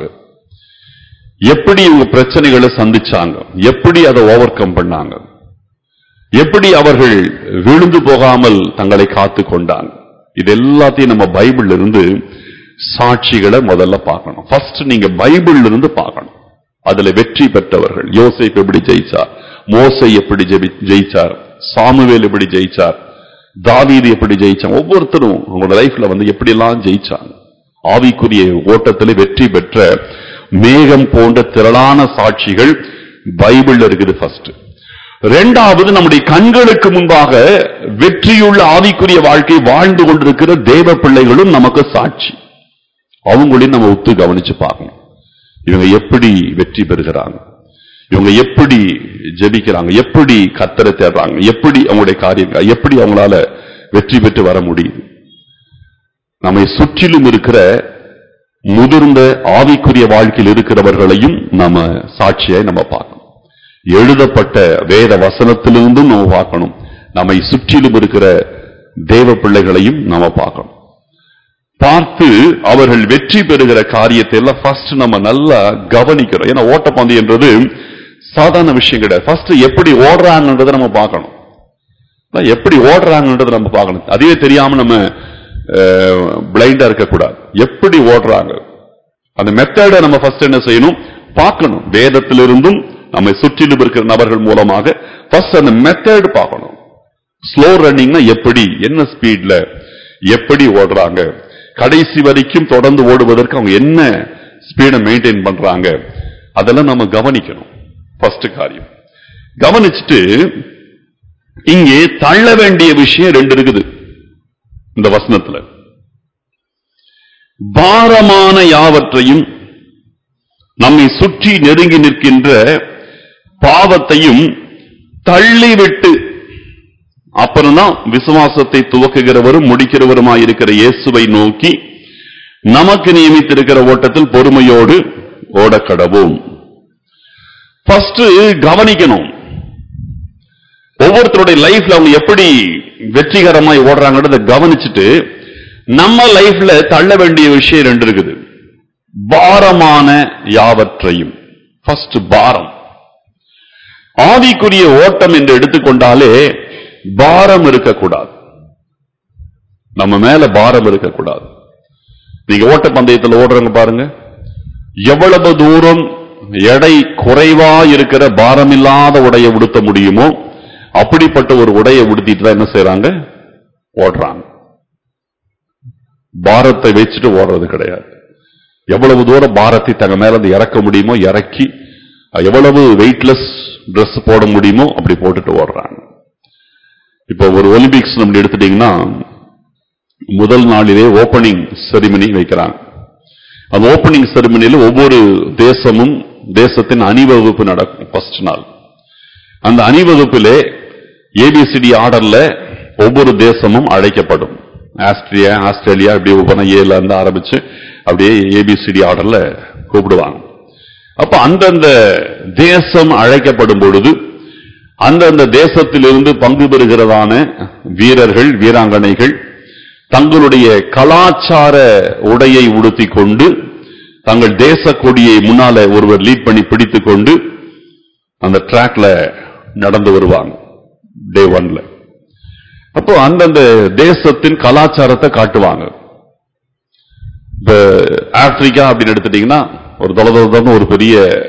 எப்படி இவங்க பிரச்சனைகளை சந்திச்சாங்க எப்படி அதை ஓவர் கம் பண்ணாங்க எப்படி அவர்கள் விழுந்து போகாமல் தங்களை காத்து கொண்டாங்க இது எல்லாத்தையும் நம்ம பைபிள்ல இருந்து சாட்சிகளை முதல்ல பார்க்கணும் ஃபர்ஸ்ட் நீங்க பைபிள்ல இருந்து பார்க்கணும் அதுல வெற்றி பெற்றவர்கள் யோசேப் எப்படி ஜெயிச்சார் மோசை எப்படி ஜெபி- ஜெயிச்சார் சாமுவேல் எப்படி ஜெயிச்சார் தாவீது எப்படி ஜெயிச்சாங்க ஒவ்வொருத்தரும் அவங்களோட லைஃப்ல வந்து எப்படி எல்லாம் ஜெயிச்சாங்க ஆவிக்குரிய ஓட்டத்தில் வெற்றி பெற்ற மேகம் போன்ற திரளான சாட்சிகள் பைபிள்ல இருக்குது ஃபர்ஸ்ட் ரெண்டாவது நம்முடைய கண்களுக்கு முன்பாக வெற்றியுள்ள ஆவிக்குரிய வாழ்க்கை வாழ்ந்து கொண்டிருக்கிற தேவ பிள்ளைகளும் நமக்கு சாட்சி அவங்களையும் நம்ம ஒத்து கவனிச்சு பார்க்கணும் இவங்க எப்படி வெற்றி பெறுகிறாங்க இவங்க எப்படி ஜெபிக்கிறாங்க எப்படி கத்தரை தேடுறாங்க எப்படி அவங்களுடைய காரியங்கள் எப்படி அவங்களால வெற்றி பெற்று வர முடியுது நம்மை சுற்றிலும் இருக்கிற முதிர்ந்த ஆவிக்குரிய வாழ்க்கையில் இருக்கிறவர்களையும் நம்ம சாட்சியாய் நம்ம பார்க்கணும் எழுதப்பட்ட வேத வசனத்திலிருந்தும் நம்ம பார்க்கணும் நம்மை சுற்றிலும் இருக்கிற தேவ பிள்ளைகளையும் நம்ம பார்க்கணும் பார்த்து அவர்கள் வெற்றி பெறுகிற காரியத்தை எல்லாம் ஃபர்ஸ்ட் நம்ம நல்லா கவனிக்கிறோம் ஏன்னா ஓட்டப்பந்தயன்றது சாதாரண விஷயம் கிடையாது ஃபர்ஸ்ட் எப்படி ஓடுறாங்கன்றதை நம்ம பார்க்கணும் அதான் எப்படி ஓடுறாங்கன்றதை நம்ம பார்க்கணும் அதுவே தெரியாம நம்ம பிளைண்டா இருக்கக்கூடாது எப்படி ஓடுறாங்க அந்த மெத்தடை நம்ம ஃபர்ஸ்ட் என்ன செய்யணும் பார்க்கணும் வேதத்திலிருந்தும் நம்மை சுற்றிலும் இருக்கிற நபர்கள் மூலமாக ஃபர்ஸ்ட் அந்த மெத்தட் பார்க்கணும் ஸ்லோ ரன்னிங்னா எப்படி என்ன ஸ்பீட்ல எப்படி ஓடுறாங்க கடைசி வரைக்கும் தொடர்ந்து ஓடுவதற்கு அவங்க என்ன ஸ்பீடை மெயின்டைன் பண்றாங்க அதெல்லாம் நம்ம கவனிக்கணும் ஃபர்ஸ்ட் காரியம் கவனிச்சுட்டு இங்கே தள்ள வேண்டிய விஷயம் ரெண்டு இருக்குது இந்த வசனத்துல பாரமான யாவற்றையும் நம்மை சுற்றி நெருங்கி நிற்கின்ற பாவத்தையும் தள்ளிவிட்டு அப்புறம்தான் விசுவாசத்தை துவக்குகிறவரும் முடிக்கிறவருமாய் இருக்கிற இயேசுவை நோக்கி நமக்கு நியமித்திருக்கிற ஓட்டத்தில் பொறுமையோடு ஓடக்கடவும் ஃபர்ஸ்ட் கவனிக்கணும் ஒவ்வொருத்தருடைய லைஃப்ல அவங்க எப்படி வெற்றிகரமாய் ஓடுறாங்கன்றத கவனிச்சுட்டு நம்ம லைஃப்ல தள்ள வேண்டிய விஷயம் ரெண்டு இருக்குது பாரமான யாவற்றையும் ஃபர்ஸ்ட் பாரம் ஆவிக்குரிய ஓட்டம் என்று எடுத்துக்கொண்டாலே பாரம் இருக்கக்கூடாது நம்ம மேல பாரம் இருக்கக்கூடாது நீங்க ஓட்ட பந்தயத்தில் ஓடுறவங்க பாருங்க எவ்வளவு தூரம் எடை குறைவா இருக்கிற பாரமில்லாத உடையை உடுத்த முடியுமோ அப்படிப்பட்ட ஒரு உடையை உடுத்திட்டு தான் என்ன செய்றாங்க ஓடுறாங்க பாரத்தை வச்சுட்டு ஓடுறது கிடையாது எவ்வளவு தூரம் பாரத்தை தங்க மேல இருந்து இறக்க முடியுமோ இறக்கி எவ்வளவு வெயிட்லெஸ் Dress போட முடியுமோ அப்படி போட்டுட்டு ஓடுறாங்க இப்போ ஒரு ஒலிம்பிக்ஸ் நம்ம எடுத்துட்டீங்கன்னா முதல் நாளிலே ஓபனிங் செரிமனி வைக்கிறாங்க அந்த ஓபனிங் செரிமனியில் ஒவ்வொரு தேசமும் தேசத்தின் அணிவகுப்பு நடக்கும் ஃபர்ஸ்ட் நாள் அந்த அணிவகுப்பிலே ஏபிசிடி ஆர்டர்ல ஒவ்வொரு தேசமும் அழைக்கப்படும் ஆஸ்திரியா ஆஸ்திரேலியா இப்படி ஒவ்வொரு ஏல இருந்து ஆரம்பிச்சு அப்படியே ஏபிசிடி ஆர்டர்ல கூப்பிடுவாங்க அப்ப அந்தந்த தேசம் அழைக்கப்படும் பொழுது அந்தந்த தேசத்திலிருந்து பங்கு பெறுகிறதான வீரர்கள் வீராங்கனைகள் தங்களுடைய கலாச்சார உடையை உடுத்திக் கொண்டு தங்கள் தேச கொடியை முன்னால ஒருவர் லீட் பண்ணி பிடித்துக் கொண்டு அந்த ட்ராக்ல நடந்து வருவாங்க டே ஒன்ல அப்போ அந்தந்த தேசத்தின் கலாச்சாரத்தை காட்டுவாங்க இப்ப ஆப்பிரிக்கா அப்படின்னு எடுத்துட்டீங்கன்னா ஒரு தொலைதொலைன்னு ஒரு பெரிய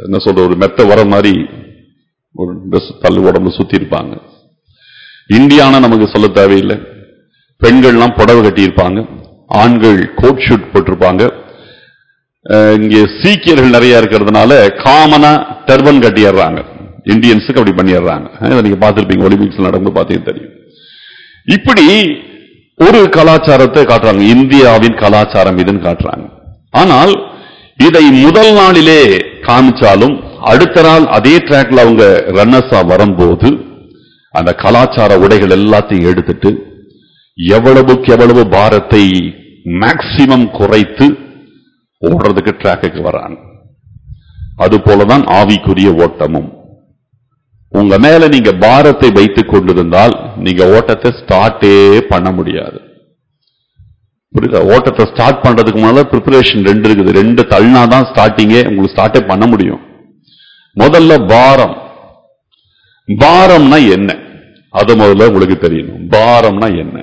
என்ன சொல்ற ஒரு மெத்த வர மாதிரி ஒரு ட்ரெஸ் தள்ளு உடம்பு சுத்தி இருப்பாங்க இந்தியானா நமக்கு சொல்ல தேவையில்லை பெண்கள்லாம் புடவை கட்டியிருப்பாங்க ஆண்கள் கோட் ஷூட் போட்டிருப்பாங்க அஹ் இங்கே சீக்கியர்கள் நிறைய இருக்கிறதுனால காமனா டர்பன் கட்டிடுறாங்க இந்தியன்ஸுக்கு அப்படி பண்ணிடுறாங்க அஹ் இதை நீங்க பார்த்திருப்பீங்க ஒலிம்பிக்ஸ்ல நடந்து பார்த்தீங்க தெரியும் இப்படி ஒரு கலாச்சாரத்தை காட்டுறாங்க இந்தியாவின் கலாச்சாரம் இதுன்னு காட்டுறாங்க ஆனால் இதை முதல் நாளிலே காமிச்சாலும் அடுத்த நாள் அதே ட்ராக்ல அவங்க ரன்னர்ஸா வரும்போது அந்த கலாச்சார உடைகள் எல்லாத்தையும் எடுத்துட்டு எவ்வளவுக்கு எவ்வளவு பாரத்தை மேக்சிமம் குறைத்து ஓடுறதுக்கு ட்ராக்குக்கு வராங்க அது போலதான் ஆவிக்குரிய ஓட்டமும் உங்க மேல நீங்க பாரத்தை வைத்துக் கொண்டிருந்தால் நீங்க ஓட்டத்தை ஸ்டார்ட்டே பண்ண முடியாது புரியுதா ஓட்டத்தை ஸ்டார்ட் பண்றதுக்கு முன்னால ப்ரிப்பரேஷன் ரெண்டு இருக்குது ரெண்டு தள்ளினாதான் ஸ்டார்டிங்கே உங்களுக்கு ஸ்டார்ட்டே பண்ண முடியும் முதல்ல பாரம் பாரம்னா என்ன அது முதல்ல உங்களுக்கு தெரியணும் பாரம்னா என்ன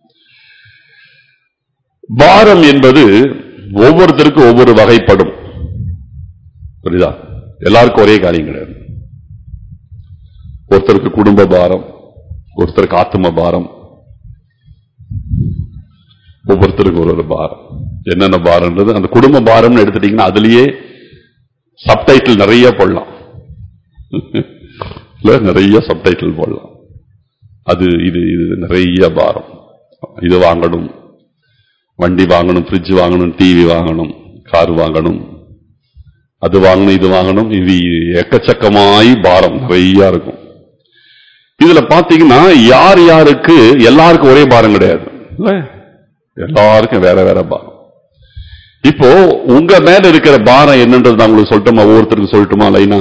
பாரம் என்பது ஒவ்வொருத்தருக்கும் ஒவ்வொரு வகைப்படும் புரியுதா எல்லாருக்கும் ஒரே காரியம் கிடையாது ஒருத்தருக்கு குடும்ப பாரம் ஒருத்தருக்கு ஆத்ம பாரம் ஒவ்வொருத்தருக்கு ஒரு ஒரு பாரம் என்னென்ன பாரம்ன்றது அந்த குடும்ப பாரம்னு எடுத்துட்டீங்கன்னா அதுலயே சப்டைட்டில் நிறைய போடலாம் இல்ல நிறைய சப்டைட்டில் போடலாம் அது இது இது நிறைய பாரம் இது வாங்கணும் வண்டி வாங்கணும் ஃப்ரிட்ஜ் வாங்கணும் டிவி வாங்கணும் கார் வாங்கணும் அது வாங்கணும் இது வாங்கணும் இது எக்கச்சக்கமாய் பாரம் நிறைய இருக்கும் இதுல பாத்தீங்கன்னா யார் யாருக்கு எல்லாருக்கும் ஒரே பாரம் கிடையாது இல்ல? எல்லாருக்கும் வேற வேற பாரம் இப்போ உங்க மேல இருக்கிற பாரம் என்னன்றது நான் உங்களுக்கு சொல்லட்டுமா ஒவ்வொருத்தருக்கு சொல்லட்டுமா லைனா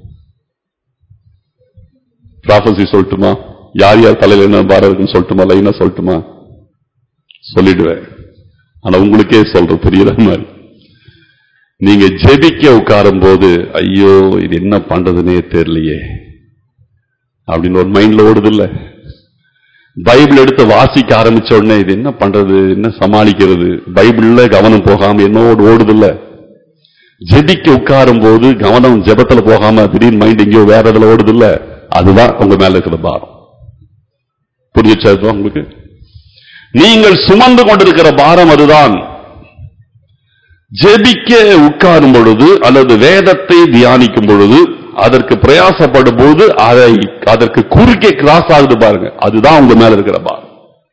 ப்ராஃபஸி சொல்லட்டுமா யார் யார் தலையில என்ன பாரம் இருக்குன்னு சொல்லட்டுமா லைனா சொல்லட்டுமா சொல்லிடுவேன் ஆனா உங்களுக்கே சொல்ற புரியுற மாதிரி நீங்க ஜெபிக்க உட்காரும் போது ஐயோ இது என்ன பண்றதுன்னே தெரியலையே அப்படின்னு ஒரு மைண்ட்ல ஓடுது இல்ல பைபிள் எடுத்து வாசிக்க ஆரம்பிச்ச உடனே இது என்ன பண்றது என்ன சமாளிக்கிறது பைபிள்ல கவனம் போகாம என்னோடு ஓடுது இல்ல ஜெபிக்க உட்காரும் போது கவனம் ஜெபத்துல போகாம திடீர்னு மைண்ட் எங்கேயோ வேற இதுல ஓடுது இல்ல அதுதான் உங்க மேல இருக்கிற பாரம் புரிஞ்சிச்சா இது உங்களுக்கு நீங்கள் சுமந்து கொண்டிருக்கிற பாரம் அதுதான் ஜெபிக்க உட்காரும் பொழுது அல்லது வேதத்தை தியானிக்கும் பொழுது அதற்கு பிரயாசப்படும் போது அதை அதற்கு குறுக்கே கிராஸ் ஆகுது பாருங்க அதுதான் உங்க மேல இருக்கிற பாரம்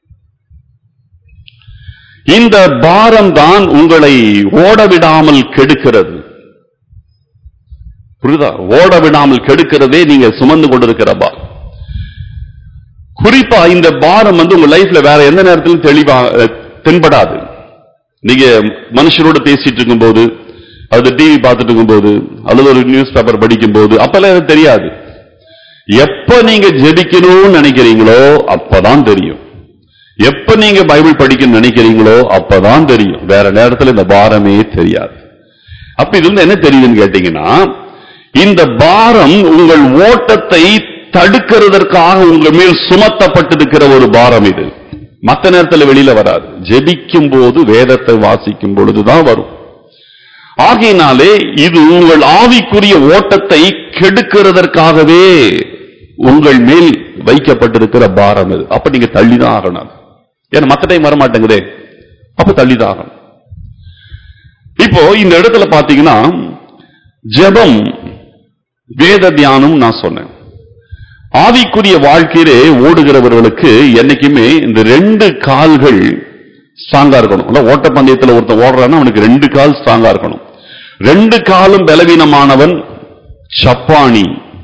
இந்த பாரம் தான் உங்களை ஓட விடாமல் கெடுக்கிறது புரியுதா ஓட விடாமல் கெடுக்கிறதே நீங்க சுமந்து கொண்டிருக்கிற பாரம் குறிப்பா இந்த பாரம் வந்து உங்க லைஃப்ல வேற எந்த நேரத்திலும் தெளிவா அஹ், தென்படாது நீங்க மனுஷரோட பேசிட்டு இருக்கும்போது அது டிவி பார்த்துட்டு இருக்கும்போது அல்லது ஒரு நியூஸ் பேப்பர் படிக்கும் போது அப்பெல்லாம் எனக்கு தெரியாது எப்ப நீங்க ஜெபிக்கணும்னு நினைக்கிறீங்களோ அப்பதான் தெரியும் எப்ப நீங்க பைபிள் படிக்கணும்னு நினைக்கிறீங்களோ அப்பதான் தெரியும் வேற நேரத்துல இந்த பாரமே தெரியாது அப்ப இதுல இருந்து என்ன தெரியுதுன்னு கேட்டீங்கன்னா இந்த பாரம் உங்கள் ஓட்டத்தை தடுக்கிறதற்காக உங்க மேல் சுமத்தப்பட்டிருக்கிற ஒரு பாரம் இது மத்த நேரத்துல வெளியில வராது ஜெபிக்கும் போது வேதத்தை வாசிக்கும் பொழுதுதான் வரும் ஆகையினாலே இது உங்கள் ஆவிக்குரிய ஓட்டத்தை கெடுக்கிறதற்காகவே உங்கள் மேல் வைக்கப்பட்டிருக்கிற பாரம் இது அப்ப நீங்க தள்ளிதான் ஆகணும் ஏன்னா மத்த டைம் வர மாட்டேங்குதே அப்ப தள்ளிதான் ஆகணும் இப்போ இந்த இடத்துல பாத்தீங்கன்னா ஜெபம் வேத தியானம் நான் சொன்னேன் ஆவிக்குரிய வாழ்க்கையிலே ஓடுகிறவர்களுக்கு என்னைக்குமே இந்த ரெண்டு கால்கள் ஸ்ட்ராங்கா இருக்கணும் இல்ல ஓட்டப்பந்தயத்துல ஒருத்தன் ஓடுறான்னா அவனுக்கு ரெண்டு கால் ஸ்ட்ராங்கா இருக்கணும் ரெண்டு காலும் பலவீனமானவன் சப்பானி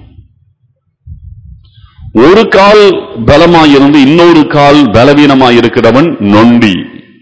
ஒரு கால் பலமாயிருந்து இன்னொரு கால் பலவீனமாய் இருக்கிறவன் நொண்டி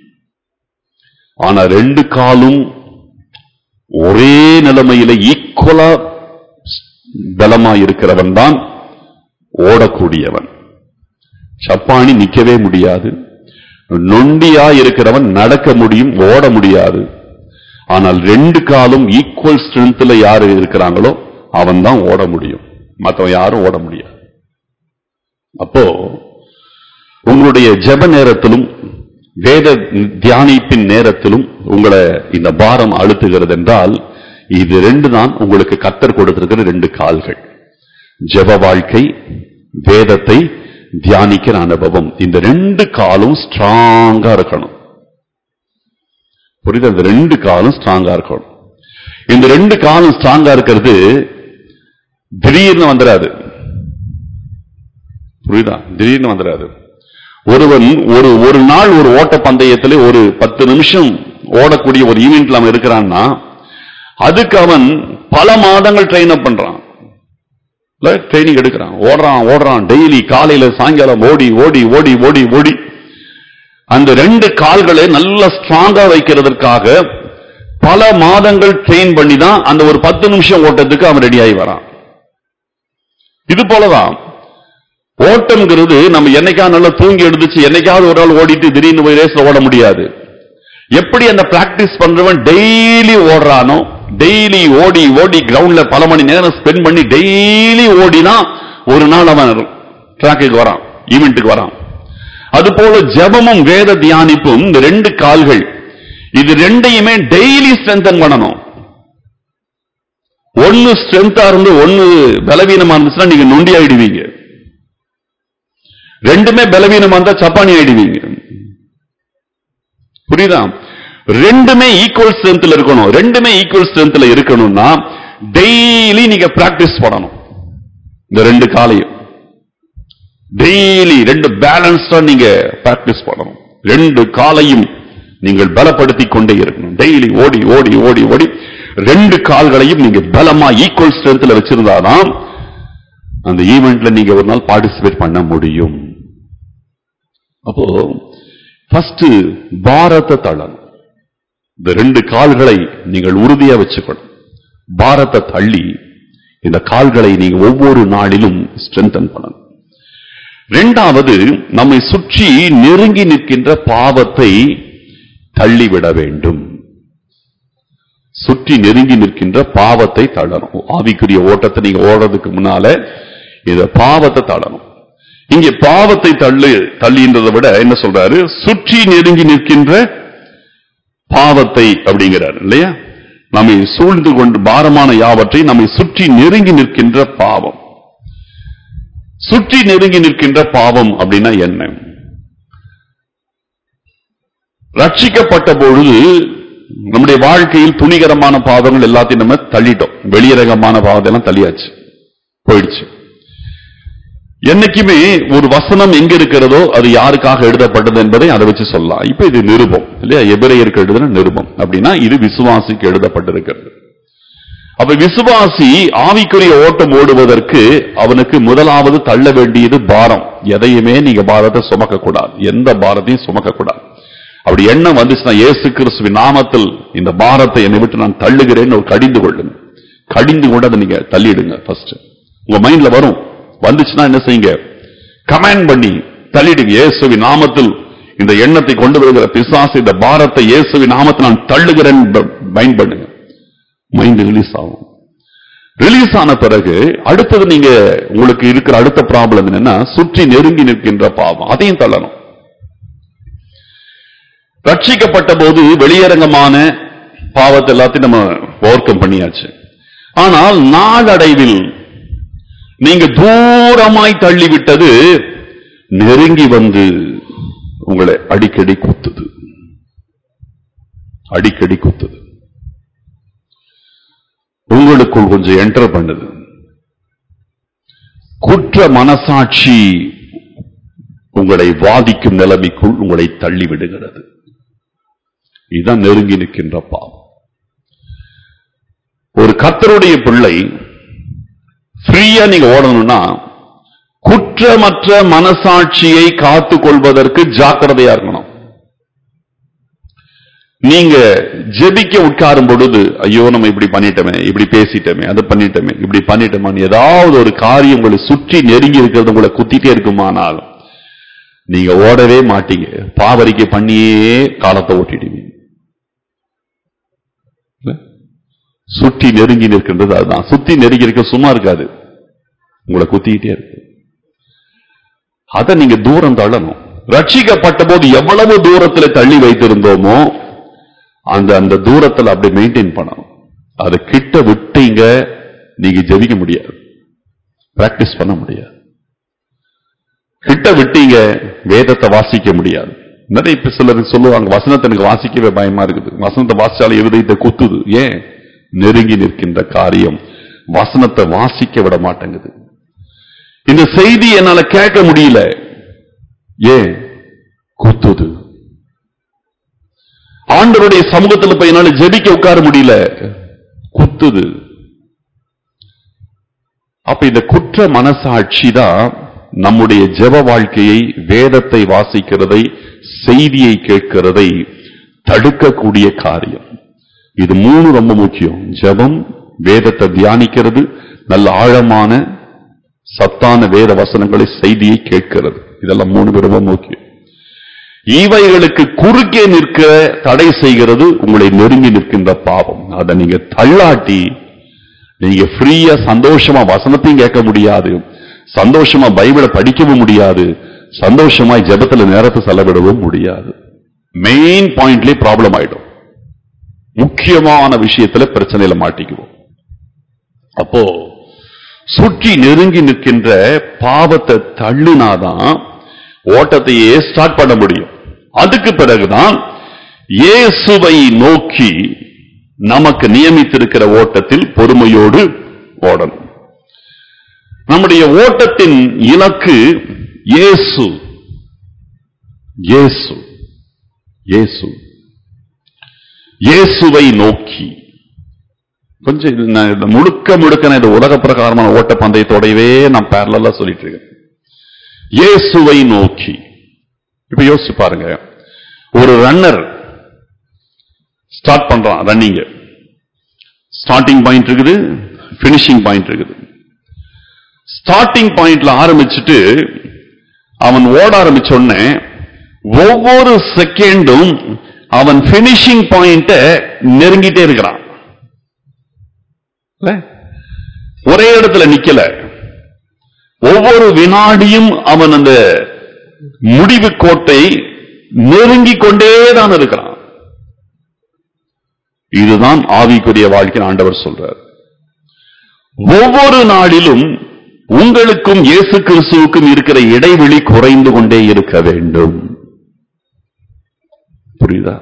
ஆனா ரெண்டு காலும் ஒரே நிலைமையில ஈக்குவலா பலமாய் இருக்கிறவன் தான் ஓடக்கூடியவன் சப்பானி நிக்கவே முடியாது நொண்டியா இருக்கிறவன் நடக்க முடியும் ஓட முடியாது ஆனால் ரெண்டு காலும் ஈக்குவல் ஸ்ட்ரென்த்ல யாரு இருக்கிறாங்களோ அவன் தான் ஓட முடியும் மத்தவன் யாரும் ஓட முடியாது அப்போ உங்களுடைய ஜெப நேரத்திலும் வேத தியானிப்பின் நேரத்திலும் உங்களை இந்த பாரம் அழுத்துகிறது என்றால் இது ரெண்டு தான் உங்களுக்கு கத்தர் கொடுத்திருக்கிற ரெண்டு கால்கள் ஜெப வாழ்க்கை வேதத்தை தியானிக்கிற அனுபவம் இந்த ரெண்டு காலும் ஸ்ட்ராங்கா இருக்கணும் புரியுது இந்த ரெண்டு காலும் ஸ்ட்ராங்கா இருக்கணும் இந்த ரெண்டு காலும் ஸ்ட்ராங்கா இருக்கிறது திடீர்னு வந்துடாது புரியுதா திடீர்னு வந்துடாது ஒருவன் ஒரு ஒரு நாள் ஒரு ஓட்ட பந்தயத்துல ஒரு பத்து நிமிஷம் ஓடக்கூடிய ஒரு ஈவெண்ட்ல அவன் இருக்கிறான்னா அதுக்கு அவன் பல மாதங்கள் ட்ரெயின் அப் பண்றான் ட்ரைனிங் எடுக்கிறான் ஓடுறான் ஓடுறான் டெய்லி காலையில சாயங்காலம் ஓடி ஓடி ஓடி ஓடி ஓடி அந்த ரெண்டு கால்களை நல்ல ஸ்ட்ராங்கா வைக்கிறதுக்காக பல மாதங்கள் ட்ரெயின் பண்ணி தான் அந்த ஒரு பத்து நிமிஷம் ஓட்டத்துக்கு அவன் ரெடி ஆகி வரான் இது போலதான் ஓட்டம்ங்கிறது நம்ம என்னைக்கா நல்லா தூங்கி எடுத்துச்சு என்னைக்காவது ஒரு நாள் ஓடிட்டு திடீர்னு போய் ரேஸ்ல ஓட முடியாது எப்படி அந்த பிராக்டிஸ் பண்றவன் டெய்லி ஓடுறானோ டெய்லி ஓடி ஓடி கிரவுண்ட்ல பல மணி நேரம் ஸ்பெண்ட் பண்ணி டெய்லி ஓடினா ஒரு நாள் அவன் ட்ராக்குக்கு வரான் ஈவெண்ட்டுக்கு வரான் அதுபோல ஜெபமும் வேத தியானிப்பும் இந்த ரெண்டு கால்கள் இது ரெண்டையுமே டெய்லி ஸ்ட்ரென்தன் பண்ணணும் ஒன்னு ஸ்ட்ரென்த்தா இருந்து ஒன்னு பலவீனமா இருந்துச்சுன்னா நீங்க நொண்டி ஆயிடுவீங்க ரெண்டுமே பலவீனமா இருந்தா சப்பானி ஆயிடுவீங்க புரியுதா ரெண்டுமே ஈக்குவல் ஸ்ட்ரென்த்ல இருக்கணும் ரெண்டுமே ஈக்குவல் ஸ்ட்ரென்த்ல இருக்கணும்னா டெய்லி நீங்க பிராக்டிஸ் பண்ணணும் இந்த ரெண்டு காலையும் டெய்லி ரெண்டு பேலன்ஸ்டா நீங்க பிராக்டிஸ் பண்ணணும் ரெண்டு காலையும் நீங்கள் பலப்படுத்தி கொண்டே இருக்கணும் டெய்லி ஓடி ஓடி ஓடி ஓடி ரெண்டு கால்களையும் நீங்க பலமா ஈக்குவல் ஸ்ட்ரென்த்ல வச்சிருந்தாதான் அந்த ஈவெண்ட்ல நீங்க ஒரு நாள் பார்ட்டிசிபேட் பண்ண முடியும் அப்போ ஃபர்ஸ்ட் பாரத்தை தள்ளணும் இந்த ரெண்டு கால்களை நீங்கள் உறுதியா வச்சுக்கணும் பாரத்தை தள்ளி இந்த கால்களை நீங்க ஒவ்வொரு நாளிலும் ஸ்ட்ரென்தன் பண்ணணும் இரண்டாவது நம்மை சுற்றி நெருங்கி நிற்கின்ற பாவத்தை தள்ளிவிட வேண்டும் சுற்றி நெருங்கி நிற்கின்ற பாவத்தை தள்ளணும் ஆவிக்குரிய ஓட்டத்தை நீங்க ஓடுறதுக்கு முன்னால இத பாவத்தை தள்ளணும் இங்க பாவத்தை தள்ளு தள்ளின்றதை விட என்ன சொல்றாரு சுற்றி நெருங்கி நிற்கின்ற பாவத்தை அப்படிங்கிறார் இல்லையா நம்மை சூழ்ந்து கொண்டு பாரமான யாவற்றை நம்மை சுற்றி நெருங்கி நிற்கின்ற பாவம் சுற்றி நெருங்கி நிற்கின்ற பாவம் அப்படின்னா என்ன ரட்சிக்கப்பட்ட பொழுது நம்முடைய வாழ்க்கையில் துணிகரமான பாவங்கள் எல்லாத்தையும் நம்ம தள்ளிட்டோம் வெளியரங்கமான பாவத்தை எல்லாம் தள்ளியாச்சு போயிடுச்சு என்னைக்குமே ஒரு வசனம் எங்க இருக்கிறதோ அது யாருக்காக எழுதப்பட்டது என்பதை அதை வச்சு சொல்லலாம் இப்ப இது நிருபம் இல்லையா எபிரேயருக்கு எழுதுன நிருபம் அப்படின்னா இது விசுவாசிக்கு எழுதப்பட்டிருக்கிறது அப்ப விசுவாசி ஆவிக்குரிய ஓட்டம் ஓடுவதற்கு அவனுக்கு முதலாவது தள்ள வேண்டியது பாரம் எதையுமே நீங்க பாரத்தை சுமக்க கூடாது எந்த பாரத்தையும் சுமக்க கூடாது அப்படி எண்ணம் வந்துச்சுன்னா இயேசு கிறிஸ்துவின் நாமத்தில் இந்த பாரத்தை என்னை விட்டு நான் தள்ளுகிறேன்னு ஒரு கடிந்து கொள்ளுங்க கடிந்து கொண்டு அதை நீங்க தள்ளிடுங்க ஃபர்ஸ்ட் உங்க மைண்ட்ல வரும் வந்துச்சுன்னா என்ன செய்யுங்க கமாண்ட் பண்ணி தள்ளிடுங்க இயேசுவின் நாமத்தில் இந்த எண்ணத்தை கொண்டு வருகிற பிசாசு இந்த பாரத்தை இயேசுவின் நாமத்தில் நான் தள்ளுகிறேன் மைண்ட் பண்ணுங்க மைண்ட் ரிலீஸ் ஆகும் ரிலீஸ் ஆன பிறகு அடுத்தது நீங்க உங்களுக்கு இருக்கிற அடுத்த ப்ராப்ளம் என்னன்னா சுற்றி நெருங்கி நிற்கின்ற பாவம் அதையும் தள்ளணும் ரட்சிக்கப்பட்ட போது வெளியரங்கமான பாவத்தை எல்லாத்தையும் நம்ம ஓவர் கம் பண்ணியாச்சு ஆனால் நாளடைவில் நீங்க தூரமாய் தள்ளிவிட்டது நெருங்கி வந்து உங்களை அடிக்கடி குத்துது அடிக்கடி குத்துது உங்களுக்குள் கொஞ்சம் என்டர் பண்ணுது குற்ற மனசாட்சி உங்களை வாதிக்கும் நிலைமைக்குள் உங்களை தள்ளி விடுகிறது இதுதான் நெருங்கி நிற்கின்ற பாவம் ஒரு கத்தருடைய பிள்ளை ஃப்ரீயா நீங்க ஓடணும்னா குற்றமற்ற மனசாட்சியை காத்துக் கொள்வதற்கு ஜாக்கிரதையா இருக்கணும் நீங்க ஜெபிக்க உட்காரும் பொழுது ஐயோ நம்ம இப்படி பண்ணிட்டோமே இப்படி பேசிட்டோமே அதை பண்ணிட்டோமே இப்படி பண்ணிட்டோமான்னு ஏதாவது ஒரு காரியம் உங்களை சுற்றி நெருங்கி இருக்கிறது உங்களை குத்திட்டே இருக்குமானால் நீங்க ஓடவே மாட்டீங்க பாவரிக்கை பண்ணியே காலத்தை ஓட்டிடுவீங்க இல்ல? சுற்றி நெருங்கி நிற்கின்றது அதுதான் சுத்தி நெருங்கி இருக்க சும்மா இருக்காது உங்களை குத்திக்கிட்டே இருக்கு அதை நீங்க தூரம் தள்ளணும் ரட்சிக்கப்பட்ட போது எவ்வளவு தூரத்துல தள்ளி வைத்திருந்தோமோ அந்த அந்த தூரத்துல அப்படி மெயின்டைன் பண்ணணும் அதை கிட்ட விட்டீங்க நீங்க ஜெபிக்க முடியாது பிராக்டிஸ் பண்ண முடியாது கிட்ட விட்டீங்க வேதத்தை வாசிக்க முடியாது நிறைய இப்ப சிலர் சொல்லுவாங்க வசனத்தை எனக்கு வாசிக்கவே பயமா இருக்குது வசனத்தை வாசிச்சாலும் இருதயத்தை குத்துது ஏன் நெருங்கி நிற்கின்ற காரியம் வசனத்தை வாசிக்க விட மாட்டேங்குது இந்த செய்தி என்னால கேட்க முடியல ஏன் குத்துது ஆண்டவருடைய சமூகத்துல போய் என்னால ஜெபிக்க உட்கார முடியல குத்துது அப்ப இந்த குற்ற மனசாட்சி தான் நம்முடைய ஜெப வாழ்க்கையை வேதத்தை வாசிக்கிறதை செய்தியை கேட்கிறதை தடுக்கக்கூடிய காரியம் இது மூணு ரொம்ப முக்கியம் ஜெபம் வேதத்தை தியானிக்கிறது நல்ல ஆழமான சத்தான வேத வசனங்களை செய்தியை கேட்கிறது இதெல்லாம் மூணு ரொம்ப முக்கியம் இவைகளுக்கு குறுக்கே நிற்க தடை செய்கிறது உங்களை நெருங்கி நிற்கின்ற பாவம் அதை நீங்க தள்ளாட்டி நீங்க ஃப்ரீயா சந்தோஷமா வசனத்தையும் கேட்க முடியாது சந்தோஷமா பைபிளை படிக்கவும் முடியாது சந்தோஷமா ஜெபத்துல நேரத்தை செலவிடவும் முடியாது மெயின் பாயிண்ட்லயே ப்ராப்ளம் ஆயிடும் முக்கியமான விஷயத்துல பிரச்சனையில மாட்டிக்குவோம் அப்போ சுற்றி நெருங்கி நிற்கின்ற பாவத்தை தள்ளுனாதான் ஓட்டத்தையே ஸ்டார்ட் பண்ண முடியும் அதுக்கு பிறகுதான் இயேசுவை நோக்கி நமக்கு நியமித்திருக்கிற ஓட்டத்தில் பொறுமையோடு ஓடணும் நம்முடைய ஓட்டத்தின் இலக்கு இயேசு இயேசு இயேசு இயேசுவை நோக்கி கொஞ்சம் இது நான் இந்த முழுக்க முழுக்க நான் இந்த உலக பிரகாரமான ஓட்ட பந்தயத்தோடவே நான் பேரலா சொல்லிட்டு இருக்கேன் இயேசுவை நோக்கி இப்ப யோசிச்சு பாருங்க ஒரு ரன்னர் ஸ்டார்ட் பண்றான் ரன்னிங் ஸ்டார்டிங் பாயிண்ட் இருக்குது பினிஷிங் பாயிண்ட் இருக்குது ஸ்டார்டிங் பாயிண்ட்ல ஆரம்பிச்சுட்டு அவன் ஓட ஆரம்பிச்ச உடனே ஒவ்வொரு செகண்டும் அவன் பினிஷிங் பாயிண்ட நெருங்கிட்டே இருக்கிறான் இல்ல? ஒரே இடத்துல நிக்கல ஒவ்வொரு வினாடியும் அவன் அந்த முடிவு கோட்டை நெருங்கிக் கொண்டே தான் இருக்கிறான் இதுதான் ஆவிக்குரிய வாழ்க்கை ஆண்டவர் சொல்றார் ஒவ்வொரு நாளிலும் உங்களுக்கும் இயேசு கிறிஸ்துவுக்கும் இருக்கிற இடைவெளி குறைந்து கொண்டே இருக்க வேண்டும் புரியுதா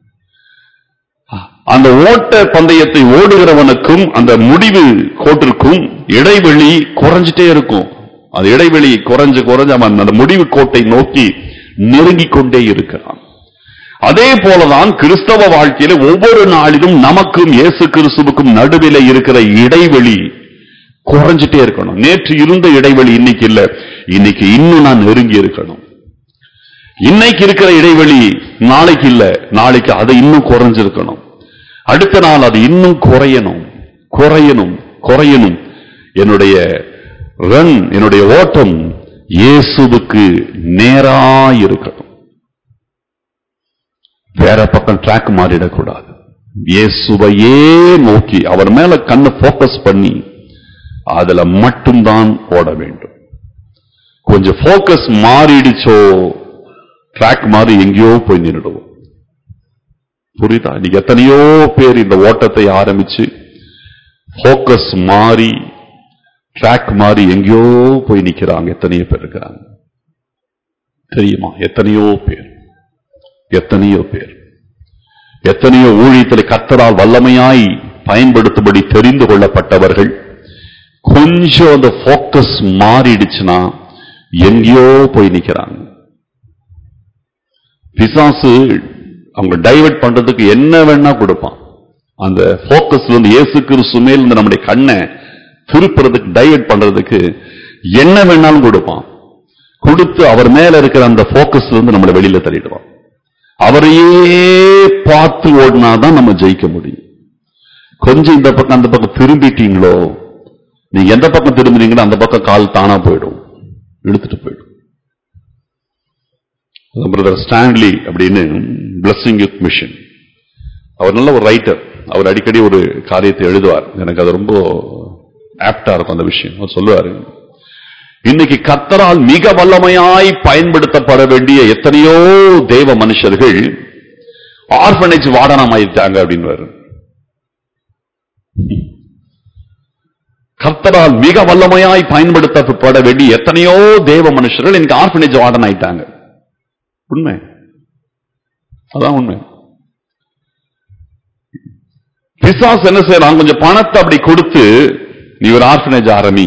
அந்த ஓட்ட பந்தயத்தை ஓடுகிறவனுக்கும் அந்த முடிவு கோட்டிற்கும் இடைவெளி குறைஞ்சிட்டே இருக்கும் அந்த இடைவெளி குறைஞ்சு குறைஞ்சு அவன் அந்த முடிவு கோட்டை நோக்கி நெருங்கிக் கொண்டே இருக்கிறான் அதே போலதான் கிறிஸ்தவ வாழ்க்கையில ஒவ்வொரு நாளிலும் நமக்கும் இயேசு கிறிஸ்துவுக்கும் நடுவில் இருக்கிற இடைவெளி குறைஞ்சிட்டே இருக்கணும் நேற்று இருந்த இடைவெளி இன்னைக்கு இல்ல இன்னைக்கு இன்னும் நான் நெருங்கி இருக்கணும் இன்னைக்கு இருக்கிற இடைவெளி நாளைக்கு இல்ல நாளைக்கு அது இன்னும் குறைஞ்சிருக்கணும் அடுத்த நாள் அது இன்னும் குறையணும் குறையணும் குறையணும் என்னுடைய ரன் என்னுடைய ஓட்டம் இயேசுவுக்கு நேரா இருக்கணும் வேற பக்கம் ட்ராக் மாறிடக்கூடாது இயேசுவையே நோக்கி அவர் மேல கண்ணை போக்கஸ் பண்ணி அதுல மட்டும்தான் ஓட வேண்டும் கொஞ்சம் போக்கஸ் மாறிடுச்சோ ட்ராக் மாறி எங்கேயோ போய் நின்றுடுவோம் புரியுதா இன்னைக்கு எத்தனையோ பேர் இந்த ஓட்டத்தை ஆரம்பிச்சு போக்கஸ் மாறி ட்ராக் மாறி எங்கேயோ போய் நிக்கிறாங்க எத்தனையோ பேர் இருக்கிறாங்க தெரியுமா எத்தனையோ பேர் எத்தனையோ பேர் எத்தனையோ ஊழியத்தில் கத்தரால் வல்லமையாய் பயன்படுத்தும்படி தெரிந்து கொள்ளப்பட்டவர்கள் கொஞ்சம் அந்த போக்கஸ் மாறிடுச்சுன்னா எங்கேயோ போய் நிக்கிறாங்க பிசாசு அவங்க டைவர்ட் பண்றதுக்கு என்ன வேணா கொடுப்பான் அந்த போக்கஸ்ல இருந்து இயேசு கிறிஸ்து மேல் இருந்து நம்முடைய கண்ணை திருப்புறதுக்கு டைவர்ட் பண்றதுக்கு என்ன வேணாலும் கொடுப்பான் கொடுத்து அவர் மேல இருக்கிற அந்த போக்கஸ்ல இருந்து நம்மளை வெளியில தள்ளிடுவான் அவரையே பார்த்து ஓடினாதான் நம்ம ஜெயிக்க முடியும் கொஞ்சம் இந்த பக்கம் அந்த பக்கம் திரும்பிட்டீங்களோ நீங்க எந்த பக்கம் திரும்புறீங்களோ அந்த பக்கம் கால் தானா போயிடும் இழுத்துட்டு போயிடும் பிரதர் ஸ்டான்லி அப்படின்னு பிளஸிங் யூத் மிஷன் அவர் நல்ல ஒரு ரைட்டர் அவர் அடிக்கடி ஒரு காரியத்தை எழுதுவார் எனக்கு அது ரொம்ப ஆப்டா இருக்கும் அந்த விஷயம் அவர் சொல்லுவாரு இன்னைக்கு கத்தரால் மிக வல்லமையாய் பயன்படுத்தப்பட வேண்டிய எத்தனையோ தெய்வ மனுஷர்கள் ஆர்பனேஜ் வாடனம் ஆயிட்டாங்க அப்படின்னு கர்த்தரால் மிக வல்லமையாய் பயன்படுத்தப்பட வேண்டிய எத்தனையோ தேவ மனுஷர்கள் எனக்கு ஆர்பனேஜ் வார்டன் ஆயிட்டாங்க உண்மை அதான் உண்மை பிசாஸ் என்ன செய்யறான் கொஞ்சம் பணத்தை அப்படி கொடுத்து நீ ஒரு ஆர்பனேஜ் ஆரம்பி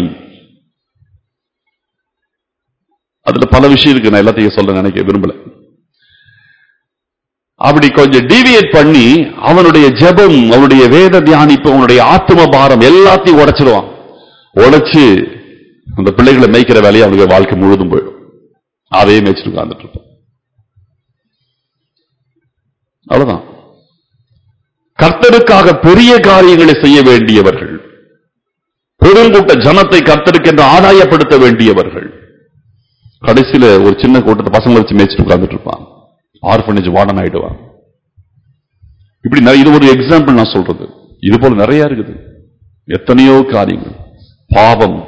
அதுல பல விஷயம் இருக்கு நான் எல்லாத்தையும் சொல்ல நினைக்க விரும்பல அப்படி கொஞ்சம் டீவியேட் பண்ணி அவனுடைய ஜெபம் அவனுடைய வேத தியானிப்பு அவனுடைய ஆத்ம பாரம் எல்லாத்தையும் உடைச்சிருவான் உடைச்சு அந்த பிள்ளைகளை மேய்க்கிற வேலையை அவனுடைய வாழ்க்கை முழுதும் போயிடும் அதையே மேய்ச்சிட்டு உட்கார்ந்துட்டு இருப்பான் அவ்வளவுதான் கர்த்தருக்காக பெரிய காரியங்களை செய்ய வேண்டியவர்கள் பெருங்கூட்ட ஜனத்தை கர்த்தருக்கென்று ஆதாயப்படுத்த வேண்டியவர்கள் கடைசியில ஒரு சின்ன கூட்டத்தை பசங்களை வச்சு மேய்ச்சிட்டு உட்கார்ந்துட்டு இருப்பான் ஆர்பனேஜ் வார்டன் ஆயிடுவான் இப்படி நிறைய- இது ஒரு எக்ஸாம்பிள் நான் சொல்றது இது போல நிறைய இருக்குது எத்தனையோ காரியங்கள் பாவம்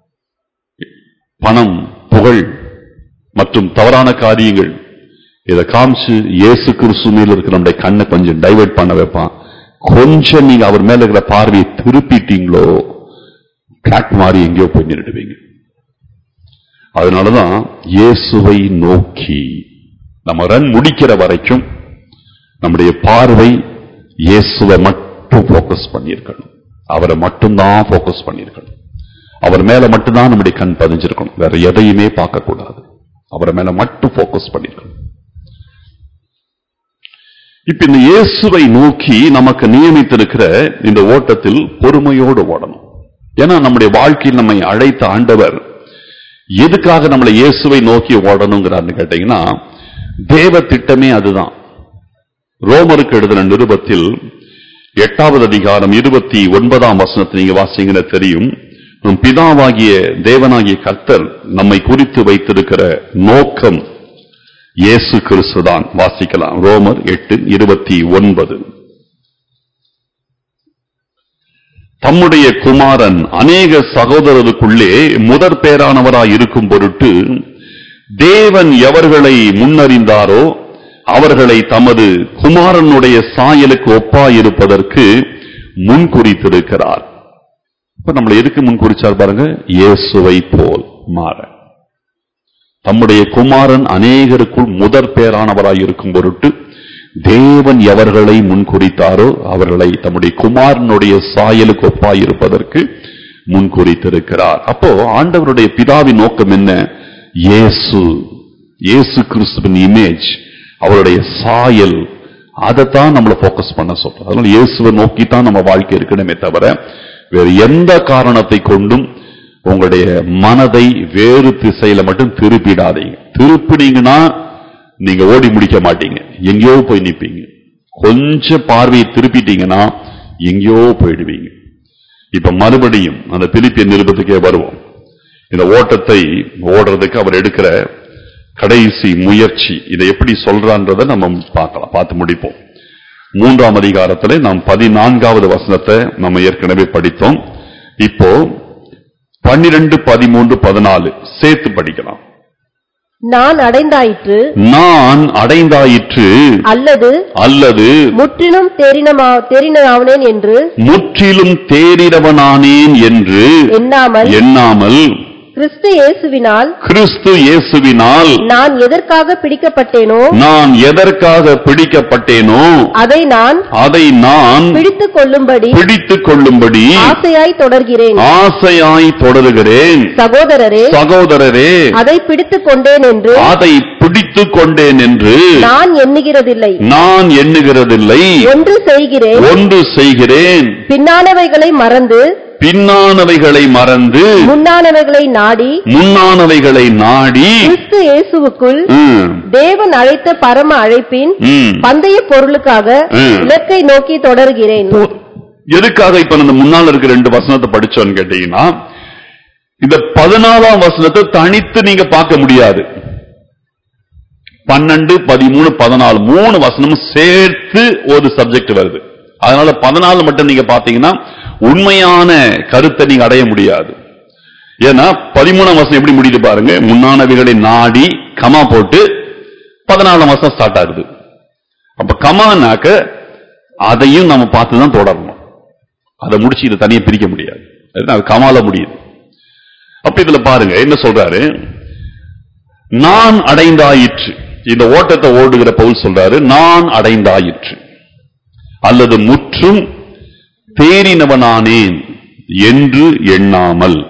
பணம் புகழ் மற்றும் தவறான காரியங்கள் இதை காமிச்சு இயேசு கிறிஸ்து மேல இருக்கிற நம்முடைய கண்ணை கொஞ்சம் டைவர்ட் பண்ண வைப்பான் கொஞ்சம் நீங்க அவர் மேல இருக்கிற பார்வையை திருப்பிட்டீங்களோ ட்ராக் மாறி எங்கேயோ போய் நின்றுடுவீங்க அதனாலதான் இயேசுவை நோக்கி நம்ம ரன் முடிக்கிற வரைக்கும் நம்முடைய பார்வை இயேசுவை மட்டும் ஃபோக்கஸ் பண்ணியிருக்கணும் அவரை மட்டும்தான் ஃபோக்கஸ் பண்ணியிருக்கணும் அவர் மேல மட்டும்தான் நம்முடைய கண் பதிஞ்சிருக்கணும் வேற எதையுமே பார்க்க கூடாது அவரை மேல மட்டும் ஃபோக்கஸ் பண்ணியிருக்கணும் இப்ப இந்த இயேசுவை நோக்கி நமக்கு நியமித்திருக்கிற இந்த ஓட்டத்தில் பொறுமையோடு ஓடணும் ஏன்னா நம்முடைய வாழ்க்கையில் நம்மை அழைத்த ஆண்டவர் எதுக்காக நம்மளை இயேசுவை நோக்கி ஓடணுங்கிறார்னு கேட்டீங்கன்னா தேவ திட்டமே அதுதான் ரோமருக்கு எழுதின நிருபத்தில் எட்டாவது அதிகாரம் இருபத்தி ஒன்பதாம் வசனத்தை நீங்க வாசிங்கன்னா தெரியும் நம் பிதாவாகிய தேவனாகிய கர்த்தர் நம்மை குறித்து வைத்திருக்கிற நோக்கம் இயேசு கிறிஸ்துதான் வாசிக்கலாம் ரோமர் எட்டு இருபத்தி ஒன்பது தம்முடைய குமாரன் அநேக சகோதரருக்குள்ளே முதற் பேரானவராய் இருக்கும் பொருட்டு தேவன் எவர்களை முன்னறிந்தாரோ அவர்களை தமது குமாரனுடைய சாயலுக்கு ஒப்பாயிருப்பதற்கு முன்குறித்திருக்கிறார் இப்ப நம்மளை எதுக்கு முன்குறிச்சார் பாருங்க இயேசுவை போல் மாற தம்முடைய குமாரன் அநேகருக்குள் முதற் பேரானவராய் இருக்கும் பொருட்டு தேவன் எவர்களை முன்குறித்தாரோ அவர்களை தம்முடைய குமாரனுடைய சாயலுக்கு ஒப்பாயிருப்பதற்கு முன்குறித்திருக்கிறார் அப்போ ஆண்டவருடைய பிதாவின் நோக்கம் என்ன இயேசு இயேசு கிறிஸ்துவின் இமேஜ் அவருடைய சாயல் அதைத்தான் நம்மளை ஃபோக்கஸ் பண்ண சொல்றோம் அதனால இயேசுவை நோக்கி தான் நம்ம வாழ்க்கை இருக்கணுமே தவிர வேறு எந்த காரணத்தை கொண்டும் உங்களுடைய மனதை வேறு திசையில மட்டும் திருப்பிடாதீங்க திருப்பினீங்கன்னா நீங்க ஓடி முடிக்க மாட்டீங்க எங்கேயோ போய் நிப்பீங்க கொஞ்சம் பார்வையை திருப்பிட்டீங்கன்னா எங்கேயோ போயிடுவீங்க இப்ப மறுபடியும் அந்த பிலிப்பிய நிருபத்துக்கே வருவோம் இந்த ஓட்டத்தை ஓடுறதுக்கு அவர் எடுக்கிற கடைசி முயற்சி இதை எப்படி சொல்றான்றதை நம்ம பார்க்கலாம் பார்த்து முடிப்போம் மூன்றாம் அதிகாரத்திலே நாம் பதினான்காவது வசனத்தை நம்ம ஏற்கனவே படித்தோம் இப்போ பன்னிரண்டு பதிமூன்று பதினாலு சேர்த்து படிக்கலாம் நான் அடைந்தாயிற்று நான் அடைந்தாயிற்று அல்லது அல்லது முற்றிலும் தெரினமா தெரினாவனேன் என்று முற்றிலும் தேறினவனானேன் என்று எண்ணாமல் எண்ணாமல் கிறிஸ்து இயேசுவினால் கிறிஸ்து இயேசுவினால் நான் எதற்காக பிடிக்கப்பட்டேனோ நான் எதற்காக பிடிக்கப்பட்டேனோ அதை நான் அதை நான் பிடித்துக் கொள்ளும்படி பிடித்துக் கொள்ளும்படி ஆசையாய் தொடர்கிறேன் ஆசையாய் தொடருகிறேன் சகோதரரே சகோதரரே அதை பிடித்துக் கொண்டேன் என்று அதை பிடித்துக் கொண்டேன் என்று நான் எண்ணுகிறதில்லை நான் எண்ணுகிறதில்லை ஒன்று செய்கிறேன் ஒன்று செய்கிறேன் பின்னானவைகளை மறந்து பின்னானவைகளை மறந்து முன்னானவைகளை நாடி முன்னானவைகளை நாடி கிறிஸ்து இயேசுவுக்குள் ம், தேவன் அழைத்த பரம அழைப்பின் ம். பந்தய பொருளுக்காக ம். இலக்கை நோக்கி தொடர்கிறேன் எதுக்காக இப்ப இந்த முன்னால் இருக்க ரெண்டு வசனத்தை படிச்சோன்னு கேட்டீங்கன்னா இந்த பதினாலாம் வசனத்தை தனித்து நீங்க பார்க்க முடியாது பன்னெண்டு பதிமூணு பதினாலு மூணு வசனமும் சேர்த்து ஒரு சப்ஜெக்ட் வருது அதனால பதினாலு மட்டும் நீங்க பாத்தீங்கன்னா உண்மையான கருத்தை நீங்க அடைய முடியாது ஏன்னா பதிமூணாம் வசனம் எப்படி முடியுது பாருங்க முன்னானவைகளை நாடி கமா போட்டு பதினாலாம் வசனம் ஸ்டார்ட் ஆகுது அப்ப கமானாக்க அதையும் நம்ம பார்த்து தான் தொடரணும் அதை முடிச்சு இதை தனியா பிரிக்க முடியாது அதுதான் அது கமால முடியுது அப்ப இதுல பாருங்க என்ன சொல்றாரு நான் அடைந்தாயிற்று இந்த ஓட்டத்தை ஓடுகிற பவுல் சொல்றாரு நான் அடைந்தாயிற்று அல்லது முற்றும் தேறினவனானேன் என்று எண்ணாமல்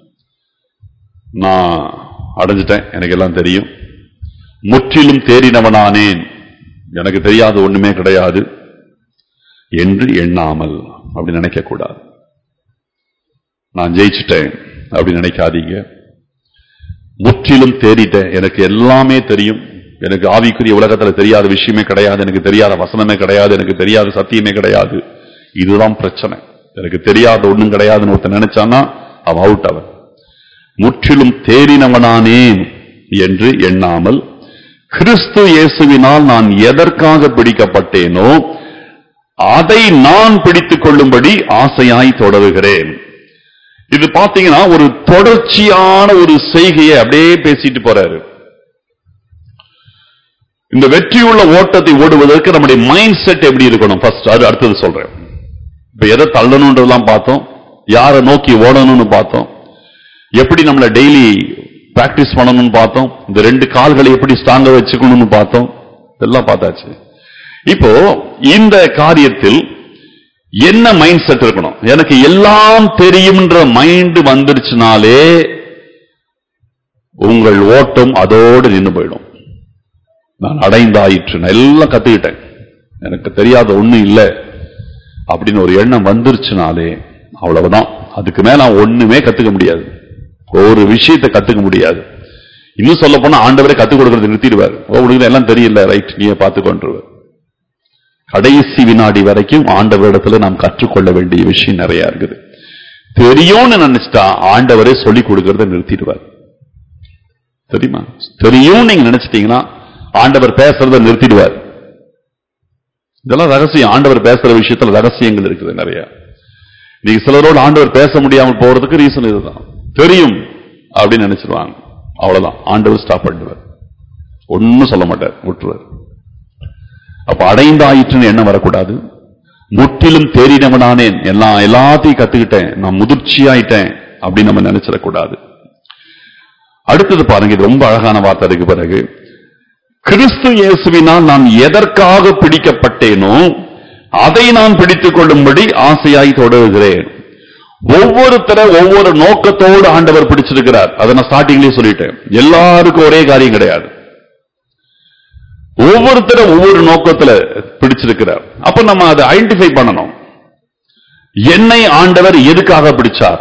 நான் அடைஞ்சிட்டேன் எனக்கு எல்லாம் தெரியும் முற்றிலும் தேறினவனானேன் எனக்கு தெரியாத ஒண்ணுமே கிடையாது என்று எண்ணாமல் அப்படி நினைக்க கூடாது நான் ஜெயிச்சிட்டேன் அப்படி நினைக்காதீங்க முற்றிலும் தேறிட்டேன் எனக்கு எல்லாமே தெரியும் எனக்கு ஆவிக்குரிய உலகத்துல தெரியாத விஷயமே கிடையாது எனக்கு தெரியாத வசனமே கிடையாது எனக்கு தெரியாத சத்தியமே கிடையாது இதுதான் பிரச்சனை எனக்கு தெரியாத ஒண்ணும் கிடையாதுன்னு ஒருத்தன் நினைச்சான்னா அவன் அவுட் அவன் முற்றிலும் தேறினவனானேன் என்று எண்ணாமல் கிறிஸ்து இயேசுவினால் நான் எதற்காக பிடிக்கப்பட்டேனோ அதை நான் பிடித்துக் கொள்ளும்படி ஆசையாய் தொடருகிறேன் இது பாத்தீங்கன்னா ஒரு தொடர்ச்சியான ஒரு செய்கையை அப்படியே பேசிட்டு போறாரு இந்த வெற்றியுள்ள ஓட்டத்தை ஓடுவதற்கு நம்முடைய மைண்ட் செட் எப்படி இருக்கணும் ஃபர்ஸ்ட் அது அடுத்தது சொல்றேன் இப்ப எதை தள்ளணுன்றதெல்லாம் பார்த்தோம் யாரை நோக்கி ஓடணும்னு பார்த்தோம் எப்படி நம்மள டெய்லி பிராக்டிஸ் பண்ணணும்னு பார்த்தோம் இந்த ரெண்டு கால்களை எப்படி ஸ்ட்ராங்கா வச்சுக்கணும்னு பார்த்தோம் இதெல்லாம் பார்த்தாச்சு இப்போ இந்த காரியத்தில் என்ன மைண்ட் செட் இருக்கணும் எனக்கு எல்லாம் தெரியும்ன்ற மைண்ட் வந்துருச்சுனாலே உங்கள் ஓட்டம் அதோடு நின்னு போயிடும் நான் அடைந்தாயிற்று நான் எல்லாம் கத்துக்கிட்டேன் எனக்கு தெரியாத ஒண்ணும் இல்லை அப்படின்னு ஒரு எண்ணம் வந்துருச்சுனாலே அவ்வளவுதான் அதுக்கு மேல நான் ஒண்ணுமே கத்துக்க முடியாது ஒரு விஷயத்தை கத்துக்க முடியாது இன்னும் சொல்ல போனா ஆண்டவரே கத்துக் கொடுக்கறது நிறுத்திடுவார் ஓ உனக்கு எல்லாம் தெரியல ரைட் நீயே பார்த்துக்கொண்டுருவார் கடைசி வினாடி வரைக்கும் ஆண்டவரிடத்துல நாம் கற்றுக்கொள்ள வேண்டிய விஷயம் நிறைய இருக்குது தெரியும்னு நினைச்சிட்டா ஆண்டவரே சொல்லி கொடுக்கறத நிறுத்திடுவார் தெரியுமா தெரியும் நீங்க நினைச்சிட்டீங்கன்னா ஆண்டவர் பேசுறத நிறுத்திடுவார் இதெல்லாம் ரகசியம் ஆண்டவர் பேசுற விஷயத்துல ரகசியங்கள் இருக்குது நிறைய நீங்க சிலரோடு ஆண்டவர் பேச முடியாமல் போறதுக்கு ரீசன் இதுதான் தெரியும் அப்படின்னு நினைச்சிருவாங்க அவ்வளவுதான் ஆண்டவர் ஸ்டாப் பண்ணிடுவார் ஒன்னும் சொல்ல மாட்டார் விட்டுருவார் அப்ப அடைந்தாயிற்றுன்னு எண்ணம் வரக்கூடாது முற்றிலும் தேறினவனானேன் எல்லாம் எல்லாத்தையும் கத்துக்கிட்டேன் நான் முதிர்ச்சியாயிட்டேன் அப்படின்னு நம்ம நினைச்சிடக்கூடாது அடுத்தது பாருங்க இது ரொம்ப அழகான வார்த்தை இருக்கு பிறகு கிறிஸ்து இயேசுவினால் நான் எதற்காக பிடிக்கப்பட்டேனோ அதை நான் பிடித்துக் கொள்ளும்படி ஆசையாய் தொடர்கிறேன் ஒவ்வொருத்தர ஒவ்வொரு நோக்கத்தோடு ஆண்டவர் பிடிச்சிருக்கிறார் அதை நான் ஸ்டார்டிங்லயே சொல்லிட்டேன் எல்லாருக்கும் ஒரே காரியம் கிடையாது ஒவ்வொருத்தர ஒவ்வொரு நோக்கத்துல பிடிச்சிருக்கிறார் அப்ப நம்ம அதை ஐடென்டிஃபை பண்ணணும் என்னை ஆண்டவர் எதுக்காக பிடிச்சார்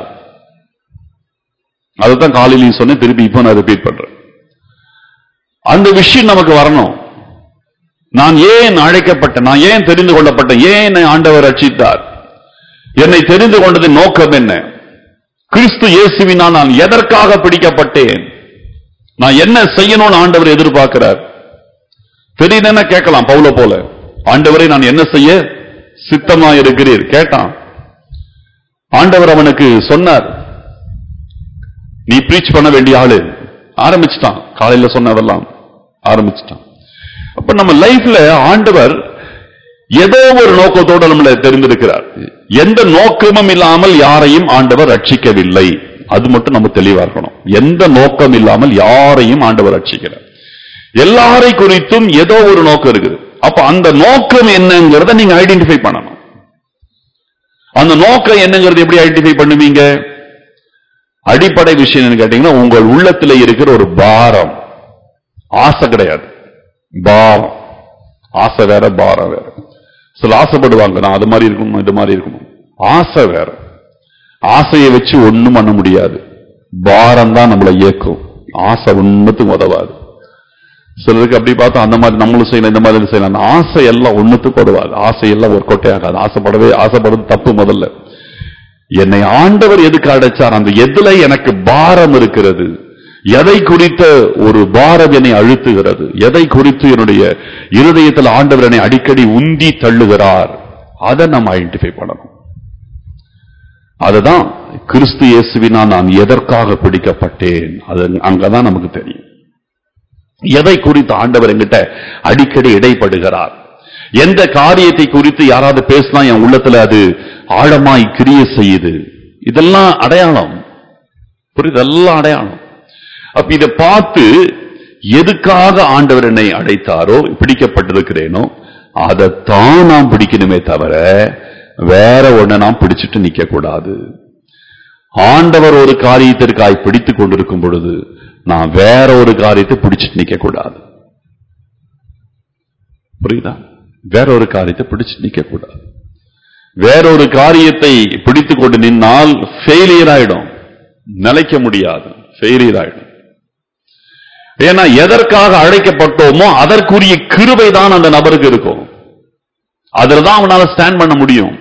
அதுதான் காலையிலையும் சொன்னேன் திருப்பி இப்போ நான் ரிப்பீட் பண்றேன் அந்த விஷயம் நமக்கு வரணும் நான் ஏன் அழைக்கப்பட்டேன் நான் ஏன் தெரிந்து கொள்ளப்பட்டேன் ஏன் என்னை ஆண்டவர் ரட்சித்தார் என்னை தெரிந்து கொண்டதின் நோக்கம் என்ன கிறிஸ்து இயேசுவினால் நான் எதற்காக பிடிக்கப்பட்டேன் நான் என்ன செய்யணும்னு ஆண்டவர் எதிர்பார்க்கிறார் தெரியுதுன்னா கேட்கலாம் பவுல போல ஆண்டவரை நான் என்ன செய்ய சித்தமா இருக்கிறீர் கேட்டான் ஆண்டவர் அவனுக்கு சொன்னார் நீ ப்ரீச் பண்ண வேண்டிய ஆளு ஆரம்பிச்சிட்டான் காலையில சொன்னதெல்லாம் ஆரம்பிச்சிட்டான் அப்ப நம்ம லைஃப்ல ஆண்டவர் ஏதோ ஒரு நோக்கத்தோடு நம்மளை தெரிந்திருக்கிறார் எந்த நோக்கமும் இல்லாமல் யாரையும் ஆண்டவர் ரட்சிக்கவில்லை அது மட்டும் நம்ம தெளிவா இருக்கணும் எந்த நோக்கம் இல்லாமல் யாரையும் ஆண்டவர் ரட்சிக்கிறார் எல்லாரை குறித்தும் ஏதோ ஒரு நோக்கம் இருக்குது அப்ப அந்த நோக்கம் என்னங்கிறத நீங்க ஐடென்டிஃபை பண்ணணும் அந்த நோக்கம் என்னங்கிறது எப்படி ஐடென்டிஃபை பண்ணுவீங்க அடிப்படை விஷயம் என்னன்னு கேட்டீங்கன்னா உங்கள் உள்ளத்துல இருக்கிற ஒரு பாரம் ஆசை கிடையாது பாரம் ஆசை வேற பாரம் வேற சில ஆசைப்படுவாங்க நான் அது மாதிரி இருக்கணும் இது மாதிரி இருக்கணும் ஆசை வேற ஆசையை வச்சு ஒண்ணும் பண்ண முடியாது பாரம் தான் நம்மளை இயக்கும் ஆசை ஒண்ணுத்துக்கும் உதவாது சிலருக்கு அப்படி பார்த்தா அந்த மாதிரி நம்மளும் செய்யலாம் இந்த மாதிரி செய்யலாம் அந்த ஆசை எல்லாம் ஒண்ணுத்துக்கு உதவாது ஆசை எல்லாம் ஒரு கொட்டையாகாது ஆசைப்படவே ஆசைப்படுறது தப்பு முதல்ல என்னை ஆண்டவர் எதுக்கு அடைச்சார் அந்த எதுல எனக்கு பாரம் இருக்கிறது எதை குறித்த ஒரு பாரம் என்னை அழுத்துகிறது எதை குறித்து என்னுடைய இருதயத்தில் ஆண்டவர் என்னை அடிக்கடி உந்தி தள்ளுகிறார் அதை நம்ம ஐடென்டிஃபை பண்ணணும் அதுதான் கிறிஸ்து இயேசுவினா நான் எதற்காக பிடிக்கப்பட்டேன் அது அங்கதான் நமக்கு தெரியும் எதை குறித்து ஆண்டவர் என்கிட்ட அடிக்கடி இடைப்படுகிறார் எந்த காரியத்தை குறித்து யாராவது பேசினா என் உள்ளத்துல அது ஆழமாய் கிரிய செய்யுது இதெல்லாம் அடையாளம் புரியுது எல்லாம் அடையாளம் அப்ப இதை பார்த்து எதுக்காக ஆண்டவர் என்னை அடைத்தாரோ பிடிக்கப்பட்டிருக்கிறேனோ அதைத்தான் நாம் பிடிக்கணுமே தவிர வேற ஒண்ண நாம் பிடிச்சிட்டு நிக்க கூடாது ஆண்டவர் ஒரு காரியத்திற்காய் பிடித்துக் கொண்டிருக்கும் பொழுது நான் வேற ஒரு காரியத்தை பிடிச்சிட்டு நிக்க கூடாது புரியுதா வேற ஒரு காரியத்தை பிடிச்சு நிக்க கூடாது வேற ஒரு காரியத்தை பிடித்துக் கொண்டு நின்னால் ஃபெயிலியர் ஆயிடும் நிலைக்க முடியாது ஃபெயிலியர் ஆயிடும் ஏன்னா எதற்காக அழைக்கப்பட்டோமோ அதற்குரிய கிருபை தான் அந்த நபருக்கு இருக்கும் அதுல தான் அவனால ஸ்டாண்ட் பண்ண முடியும்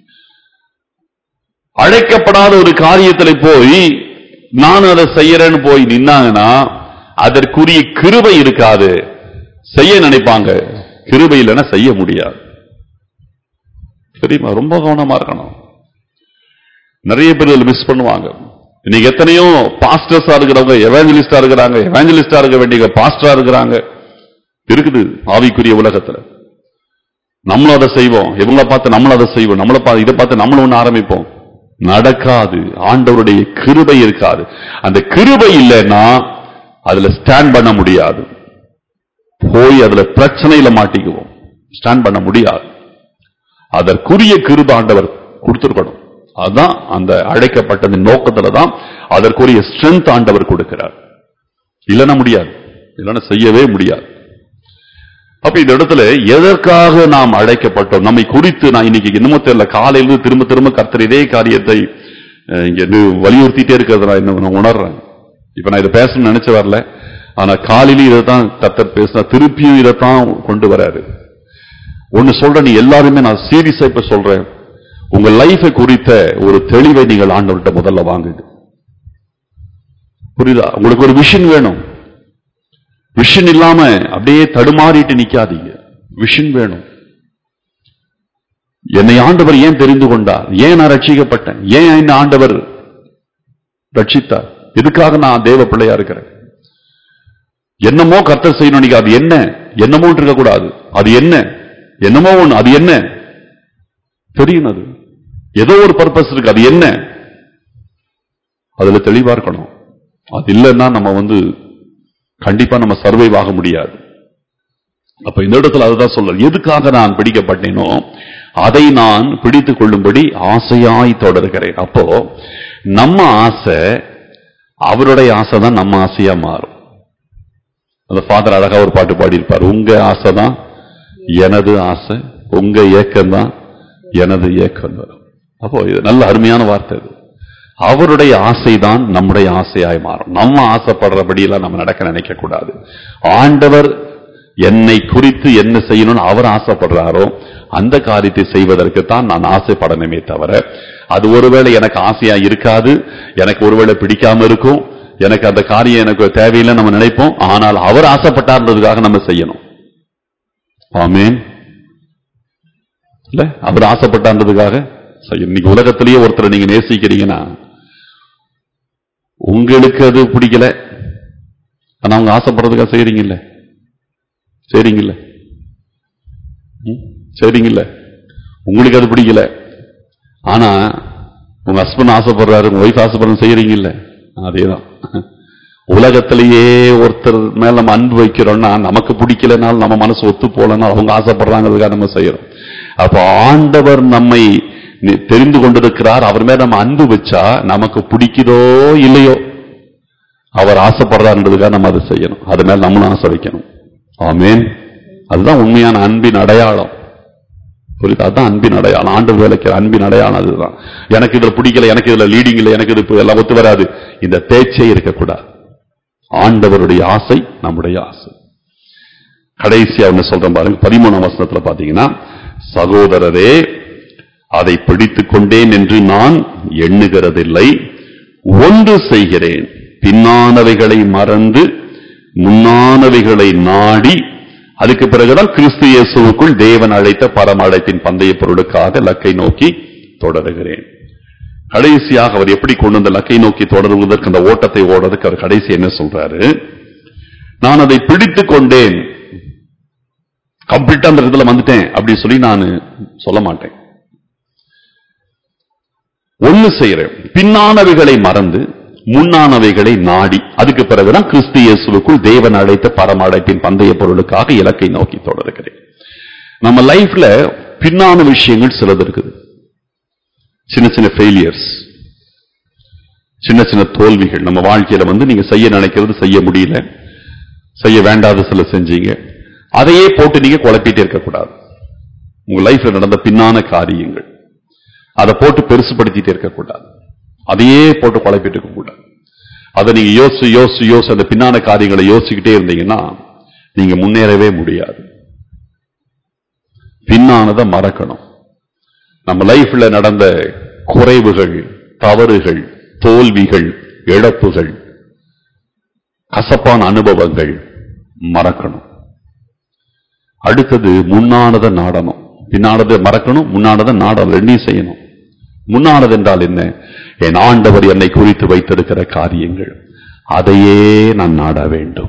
அழைக்கப்படாத ஒரு காரியத்துல போய் நான் அதை செய்யறேன்னு போய் நின்னாங்கன்னா அதற்குரிய கிருபை இருக்காது செய்ய நினைப்பாங்க கிருபை இல்லைன்னா செய்ய முடியாது தெரியுமா ரொம்ப கவனமா இருக்கணும் நிறைய பேர் இதில் மிஸ் பண்ணுவாங்க இன்னைக்கு எத்தனையோ பாஸ்டர்ஸா இருக்கிறவங்க எவாஞ்சலிஸ்டா இருக்கிறாங்க எவாஞ்சலிஸ்டா இருக்க வேண்டிய பாஸ்டரா இருக்கிறாங்க இருக்குது ஆவிக்குரிய உலகத்துல நம்மளும் அதை செய்வோம் இவங்கள பார்த்து நம்மளும் அதை செய்வோம் நம்மளை பார்த்து இதை பார்த்து நம்மளும் ஒண்ணு ஆரம்பிப்போம் நடக்காது ஆண்டவருடைய கிருபை இருக்காது அந்த கிருபை இல்லைன்னா அதுல ஸ்டாண்ட் பண்ண முடியாது போய் அதுல பிரச்சனையில மாட்டிக்குவோம் ஸ்டாண்ட் பண்ண முடியாது அதற்குரிய கிருப ஆண்டவர் கொடுத்திருக்கணும் அதுதான் அந்த அழைக்கப்பட்டது நோக்கத்துல தான் அதற்குரிய ஸ்ட்ரென்த் ஆண்டவர் கொடுக்கிறார் இல்லைன்னா முடியாது இல்லைன்னா செய்யவே முடியாது அப்ப இந்த இடத்துல எதற்காக நாம் அழைக்கப்பட்டோம் நம்மை குறித்து நான் இன்னைக்கு என்னமோ தெரியல காலையிலிருந்து திரும்ப திரும்ப கர்த்தர் இதே காரியத்தை அஹ், இங்க நி- வலியுறுத்திட்டே இருக்கிறத நான் இன்னும் நான் உணர்றேன் இப்ப நான் இதை பேசணும்னு நினைச்சு வரல ஆனா காலையில இதை தான் கர்த்தர் பேசினா திருப்பியும் இதைத்தான் கொண்டு வராரு ஒன்னு சொல்றேன் நீ எல்லாருமே நான் சீரியஸா இப்ப சொல்றேன் உங்க லைஃபை குறித்த ஒரு தெளிவை நீங்கள் ஆண்டவர்கிட்ட முதல்ல வாங்குங்க புரியுதா உங்களுக்கு ஒரு விஷன் வேணும் விஷன் இல்லாம அப்படியே தடுமாறிட்டு நிக்காதீங்க விஷன் வேணும் என்னை ஆண்டவர் ஏன் தெரிந்து கொண்டார் ஏன் நான் ரட்சிக்கப்பட்டேன் ஏன் என்ன ஆண்டவர் ரட்சித்தார் எதுக்காக நான் தேவ பிள்ளையா இருக்கிறேன் என்னமோ கர்த்தர் செய்யணும் நீங்க அது என்ன என்னமோ இருக்க கூடாது அது என்ன என்னமோ ஒண்ணு அது என்ன தெரியும் அது ஏதோ ஒரு பர்பஸ் இருக்கு அது என்ன அதுல தெளிவா இருக்கணும் அது இல்லைன்னா நம்ம வந்து கண்டிப்பா நம்ம சர்வைவ் ஆக முடியாது அப்ப இந்த இடத்துல அதுதான் சொல்ற எதுக்காக நான் பிடிக்கப்பட்டேனோ அதை நான் பிடித்துக் கொள்ளும்படி ஆசையாய் தொடர்கிறேன் அப்போ நம்ம ஆசை அவருடைய ஆசை தான் நம்ம ஆசையா மாறும் அந்த ஃபாதர் அழகா ஒரு பாட்டு பாடியிருப்பார் உங்க ஆசை தான் எனது ஆசை உங்க ஏக்கம் தான் எனது ஏக்கம் தான் அப்போ இது நல்ல அருமையான வார்த்தை இது அவருடைய ஆசைதான் நம்முடைய ஆசையாய் மாறும் நம்ம ஆசைப்படுறபடியெல்லாம் நம்ம நடக்க நினைக்க கூடாது ஆண்டவர் என்னை குறித்து என்ன செய்யணும்னு அவர் ஆசைப்படுறாரோ அந்த காரியத்தை செய்வதற்கு தான் நான் ஆசைப்படணுமே தவிர அது ஒருவேளை எனக்கு ஆசையா இருக்காது எனக்கு ஒருவேளை பிடிக்காம இருக்கும் எனக்கு அந்த காரியம் எனக்கு தேவையில்லை நம்ம நினைப்போம் ஆனால் அவர் ஆசைப்பட்டார்ன்றதுக்காக நம்ம செய்யணும் ஆமென் இல்ல அவர் ஆசைப்பட்டான்றதுக்காக செய்யணும் இன்னைக்கு உலகத்திலேயே ஒருத்தரை நீங்க நேசிக்கிறீங்கன்னா உங்களுக்கு அது பிடிக்கல ஆனா அவங்க ஆசைப்படுறதுக்காக செய்யறீங்கல்ல செய்றீங்கல்ல ம்? செய்றீங்கல்ல உங்களுக்கு அது பிடிக்கல ஆனா உங்க ஹஸ்பண்ட் ஆசைப்படுறாரு உங்க ஒய்ஃப் ஆசைப்படுறது செய்யறீங்கல்ல அதேதான் உலகத்திலேயே ஒருத்தர் மேல நம்ம அன்பு வைக்கிறோம்னா நமக்கு பிடிக்கலனாலும் நம்ம மனசு ஒத்து போலனா அவங்க ஆசைப்படுறாங்கிறதுக்காக நம்ம செய்யறோம் அப்ப ஆண்டவர் நம்மை நி- தெரிந்து கொண்டிருக்கிறார் அவர் மேல நம்ம அன்பு வச்சா நமக்கு பிடிக்குதோ இல்லையோ அவர் ஆசைப்படுறாருன்றதுக்காக நம்ம அதை செய்யணும் அது மேல நம்மளும் ஆசை வைக்கணும் ஆமென் அதுதான் உண்மையான அன்பின் அடையாளம் புரியுது அதுதான் அன்பின் அடையாளம் ஆண்டு வேலைக்கு அன்பின் அடையாளம் அதுதான் எனக்கு இதுல பிடிக்கல எனக்கு இதுல லீடிங் இல்லை எனக்கு இது இப்ப எல்லாம் ஒத்து வராது இந்த பேச்சே இருக்கக்கூடாது ஆண்டவருடைய ஆசை நம்முடைய ஆசை கடைசியா ஒண்ணு சொல்றேன் பாருங்க பதிமூணாம் வசனத்துல பாத்தீங்கன்னா சகோதரரே அதை பிடித்துக் கொண்டேன் என்று நான் எண்ணுகிறதில்லை ஒன்று செய்கிறேன் பின்னானவைகளை மறந்து முன்னானவைகளை நாடி அதுக்கு பிறகுதான் கிறிஸ்து இயேசுவுக்குள் தேவன் அழைத்த பரம அழைப்பின் பந்தய பொருளுக்காக லக்கை நோக்கி தொடருகிறேன் கடைசியாக அவர் எப்படி கொண்டு வந்த லக்கை நோக்கி தொடருவதற்கு அந்த ஓட்டத்தை ஓடுறதுக்கு அவர் கடைசி என்ன சொல்றாரு நான் அதை பிடித்துக் கொண்டேன் கம்ப்ளீட்டா அந்த இடத்துல வந்துட்டேன் அப்படி சொல்லி நான் சொல்ல மாட்டேன் ஒண்ணு செய்யறேன் பின்னானவைகளை மறந்து முன்னானவைகளை நாடி அதுக்கு பிறகுதான் கிறிஸ்து இயேசுவுக்குள் தேவன் அழைத்த பரம அழைப்பின் பந்தய பொருளுக்காக இலக்கை நோக்கி தொடர்கிறேன் நம்ம லைஃப்ல பின்னான விஷயங்கள் சிலது இருக்குது சின்ன சின்ன ஃபெயிலியர்ஸ் சின்ன சின்ன தோல்விகள் நம்ம வாழ்க்கையில வந்து நீங்க செய்ய நினைக்கிறது செய்ய முடியல செய்ய வேண்டாத சில செஞ்சீங்க அதையே போட்டு நீங்க குழப்பிட்டே இருக்கக்கூடாது உங்க லைஃப்ல நடந்த பின்னான காரியங்கள் அதை போட்டு பெருசுபடுத்திட்டே இருக்கக்கூடாது அதையே போட்டு குழப்பிட்டு இருக்கக்கூடாது அதை நீங்க யோசிச்சு யோசிச்சு யோசிச்சு அந்த பின்னான காரியங்களை யோசிச்சுக்கிட்டே இருந்தீங்கன்னா நீங்க முன்னேறவே முடியாது பின்னானதை மறக்கணும் நம்ம லைஃப்ல நடந்த குறைவுகள் தவறுகள் தோல்விகள் இழப்புகள் கசப்பான அனுபவங்கள் மறக்கணும் அடுத்தது முன்னானதை நாடணும் பின்னானதை மறக்கணும் முன்னானதை நாடணும் ரெண்டையும் செய்யணும் முன்னானது என்றால் என்ன என் ஆண்டவர் என்னை குறித்து வைத்திருக்கிற காரியங்கள் அதையே நான் நாட வேண்டும்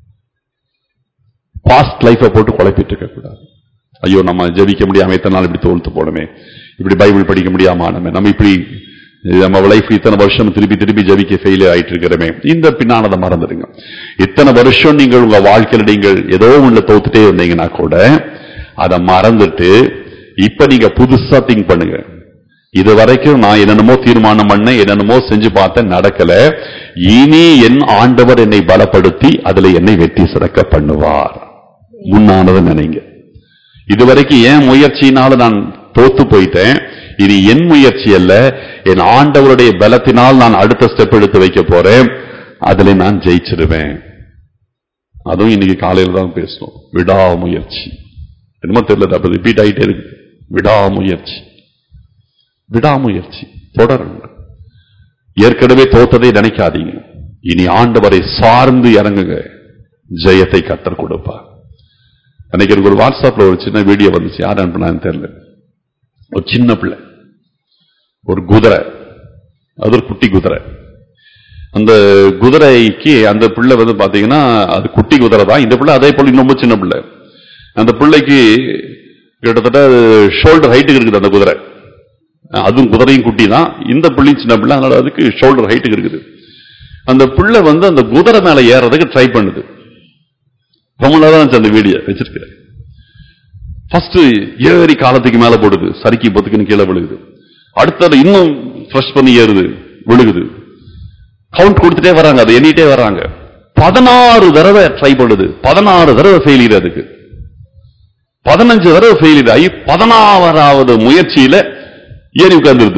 பாஸ்ட் லைஃபை போட்டு குழப்பிட்டு இருக்க கூடாது ஐயோ நம்ம ஜெபிக்க முடியாம இத்தனை நாள் இப்படி தோல்த்து போனோமே இப்படி பைபிள் படிக்க முடியாம ஆனமே நம்ம இப்படி நம்ம லைஃப் இத்தனை வருஷம் திருப்பி திருப்பி ஜெபிக்க ஃபெயிலியர் ஆயிட்டு இருக்கிறோமே இந்த பின்னானதை மறந்துடுங்க இத்தனை வருஷம் நீங்கள் உங்க வாழ்க்கையில நீங்கள் ஏதோ ஒண்ணுல தோத்துட்டே இருந்தீங்கன்னா கூட அதை மறந்துட்டு இப்ப நீங்க புதுசா திங்க் பண்ணுங்க இது வரைக்கும் நான் என்னென்னமோ தீர்மானம் பண்ணேன் என்னென்னமோ செஞ்சு பார்த்தேன் நடக்கல இனி என் ஆண்டவர் என்னை பலப்படுத்தி அதுல என்னை வெற்றி சிறக்க பண்ணுவார் முன்னானதை நினைங்க இதுவரைக்கும் ஏன் முயற்சியினால நான் தோத்து போயிட்டேன் இனி என் முயற்சி அல்ல என் ஆண்டவருடைய பலத்தினால் நான் அடுத்த ஸ்டெப் எடுத்து வைக்க போறேன் அதுல நான் ஜெயிச்சிருவேன் அதுவும் இன்னைக்கு காலையில தான் பேசணும் விடாமுயற்சி என்னமோ தெரியல அப்ப ரிப்பீட் ஆயிட்டே இருக்கு விடாமுயற்சி விடாமுயற்சி தொடருங்க ஏற்கனவே தோத்ததை நினைக்காதீங்க இனி ஆண்டவரை சார்ந்து இறங்குங்க ஜெயத்தை கத்தர் கொடுப்பார் அன்னைக்கு எனக்கு ஒரு வாட்ஸ்அப்ல ஒரு சின்ன வீடியோ வந்துச்சு யார் அனுப்புனான்னு தெரியல ஒரு சின்ன பிள்ளை ஒரு குதிரை அது ஒரு குட்டி குதிரை அந்த குதிரைக்கு அந்த பிள்ளை வந்து பாத்தீங்கன்னா அது குட்டி குதிரை தான் இந்த பிள்ளை அதே போல இன்னும் சின்ன பிள்ளை அந்த பிள்ளைக்கு கிட்டத்தட்ட ஷோல்டர் ஹைட்டுக்கு இருக்குது அந்த குதிரை அதுவும் குதிரையும் குட்டி தான் இந்த பிள்ளையும் சின்ன பிள்ளை அதனால அதுக்கு ஷோல்டர் ஹைட்டுக்கு இருக்குது அந்த பிள்ளை வந்து அந்த குதிரை மேல ஏறதுக்கு ட்ரை பண்ணுது ரொம்ப நேரம் இருந்துச்சு அந்த வீடியோ வச்சிருக்கிறேன் ஃபர்ஸ்ட் ஏறி காலத்துக்கு மேல போடுது சறுக்கி பொத்துக்குன்னு கீழே விழுகுது அடுத்தது இன்னும் ஃப்ரெஷ் பண்ணி ஏறுது விழுகுது கவுண்ட் கொடுத்துட்டே வராங்க அதை எண்ணிட்டே வராங்க பதினாறு தடவை ட்ரை பண்ணுது பதினாறு தடவை ஃபெயிலியர் அதுக்கு பதினஞ்சு தடவை ஃபெயிலியர் ஆகி பதினாறாவது முயற்சியில ஏறி உட்கார்ந்துருது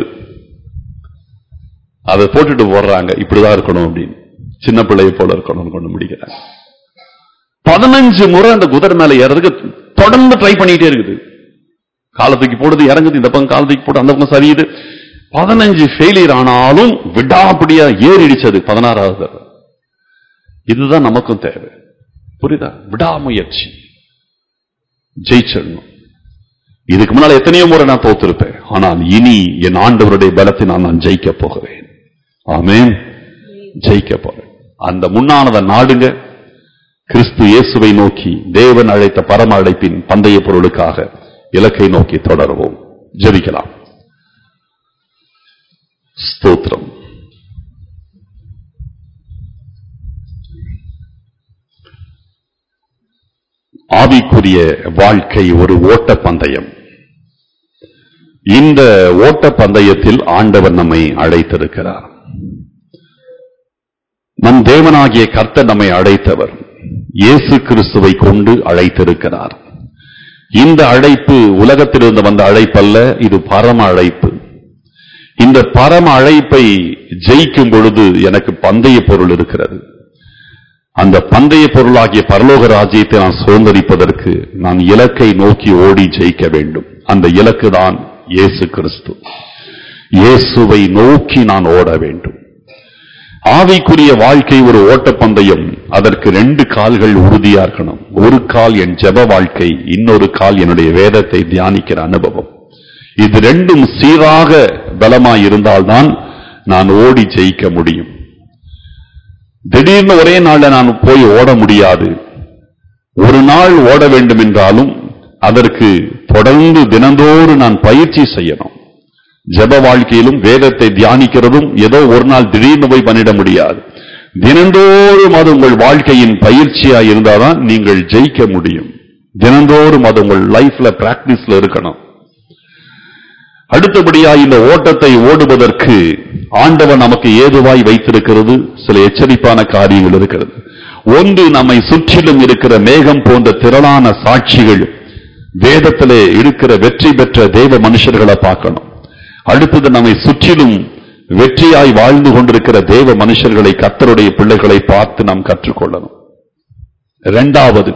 அதை போட்டுட்டு போடுறாங்க இப்படிதான் இருக்கணும் அப்படின்னு சின்ன பிள்ளைய போல இருக்கணும்னு கொண்டு முடிக்கிறாங்க பதினஞ்சு முறை அந்த குதிரை மேல ஏறதுக்கு தொடர்ந்து ட்ரை பண்ணிட்டே இருக்குது காலத்துக்கு போடுது இறங்குது இந்த பக்கம் காலத்துக்கு போட்டு அந்த பக்கம் சரியுது பதினஞ்சு ஃபெயிலியர் ஆனாலும் விடாப்படியா ஏறிடுச்சது பதினாறாவது தடவை இதுதான் நமக்கும் தேவை புரியுதா விடாமுயற்சி ஜெயிச்சிடணும் இதுக்கு முன்னால எத்தனையோ முறை நான் தோத்திருப்பேன் ஆனால் இனி என் ஆண்டவருடைய பலத்தினால் நான் ஜெயிக்க போகிறேன் ஆமென் ஜெயிக்க போறேன் அந்த முன்னானதை நாடுங்க கிறிஸ்து இயேசுவை நோக்கி தேவன் அழைத்த பரம அழைப்பின் பந்தய பொருளுக்காக இலக்கை நோக்கி தொடருவோம் ஜெபிக்கலாம் ஸ்தோத்திரம் ஆவிக்குரிய வாழ்க்கை ஒரு ஓட்ட பந்தயம் இந்த ஓட்ட பந்தயத்தில் ஆண்டவர் நம்மை அழைத்திருக்கிறார் நம் தேவனாகிய கர்த்தர் நம்மை அழைத்தவர் இயேசு கிறிஸ்துவை கொண்டு அழைத்திருக்கிறார் இந்த அழைப்பு உலகத்திலிருந்து வந்த அழைப்பல்ல இது பரம அழைப்பு இந்த பரம அழைப்பை ஜெயிக்கும் பொழுது எனக்கு பந்தய பொருள் இருக்கிறது அந்த பந்தய பொருளாகிய பரலோக ராஜ்யத்தை நான் சுதந்திரிப்பதற்கு நான் இலக்கை நோக்கி ஓடி ஜெயிக்க வேண்டும் அந்த இலக்கு தான் இயேசு கிறிஸ்து இயேசுவை நோக்கி நான் ஓட வேண்டும் ஆவிக்குரிய வாழ்க்கை ஒரு ஓட்டப்பந்தயம் அதற்கு ரெண்டு கால்கள் உறுதியா இருக்கணும் ஒரு கால் என் ஜெப வாழ்க்கை இன்னொரு கால் என்னுடைய வேதத்தை தியானிக்கிற அனுபவம் இது ரெண்டும் சீராக பலமாய் இருந்தால்தான் நான் ஓடி ஜெயிக்க முடியும் திடீர்னு ஒரே நாள்ல நான் போய் ஓட முடியாது ஒரு நாள் ஓட வேண்டும் என்றாலும் அதற்கு தொடர்ந்து தினந்தோறும் நான் பயிற்சி செய்யணும் ஜெப வாழ்க்கையிலும் வேதத்தை தியானிக்கிறதும் ஏதோ ஒரு நாள் திடீர்னு போய் பண்ணிட முடியாது தினந்தோறும் அது உங்கள் வாழ்க்கையின் பயிற்சியா இருந்தாதான் நீங்கள் ஜெயிக்க முடியும் தினந்தோறும் அது உங்கள் லைஃப்ல பிராக்டிஸ்ல இருக்கணும் அடுத்தபடியா இந்த ஓட்டத்தை ஓடுவதற்கு ஆண்டவன் நமக்கு ஏதுவாய் வைத்திருக்கிறது சில எச்சரிப்பான காரியங்கள் இருக்கிறது ஒன்று நம்மை சுற்றிலும் இருக்கிற மேகம் போன்ற திரளான சாட்சிகள் வேதத்திலே இருக்கிற வெற்றி பெற்ற தேவ மனுஷர்களை பார்க்கணும் அடுத்தது நம்மை சுற்றிலும் வெற்றியாய் வாழ்ந்து கொண்டிருக்கிற தேவ மனுஷர்களை கத்தருடைய பிள்ளைகளை பார்த்து நாம் கற்றுக்கொள்ளணும் இரண்டாவது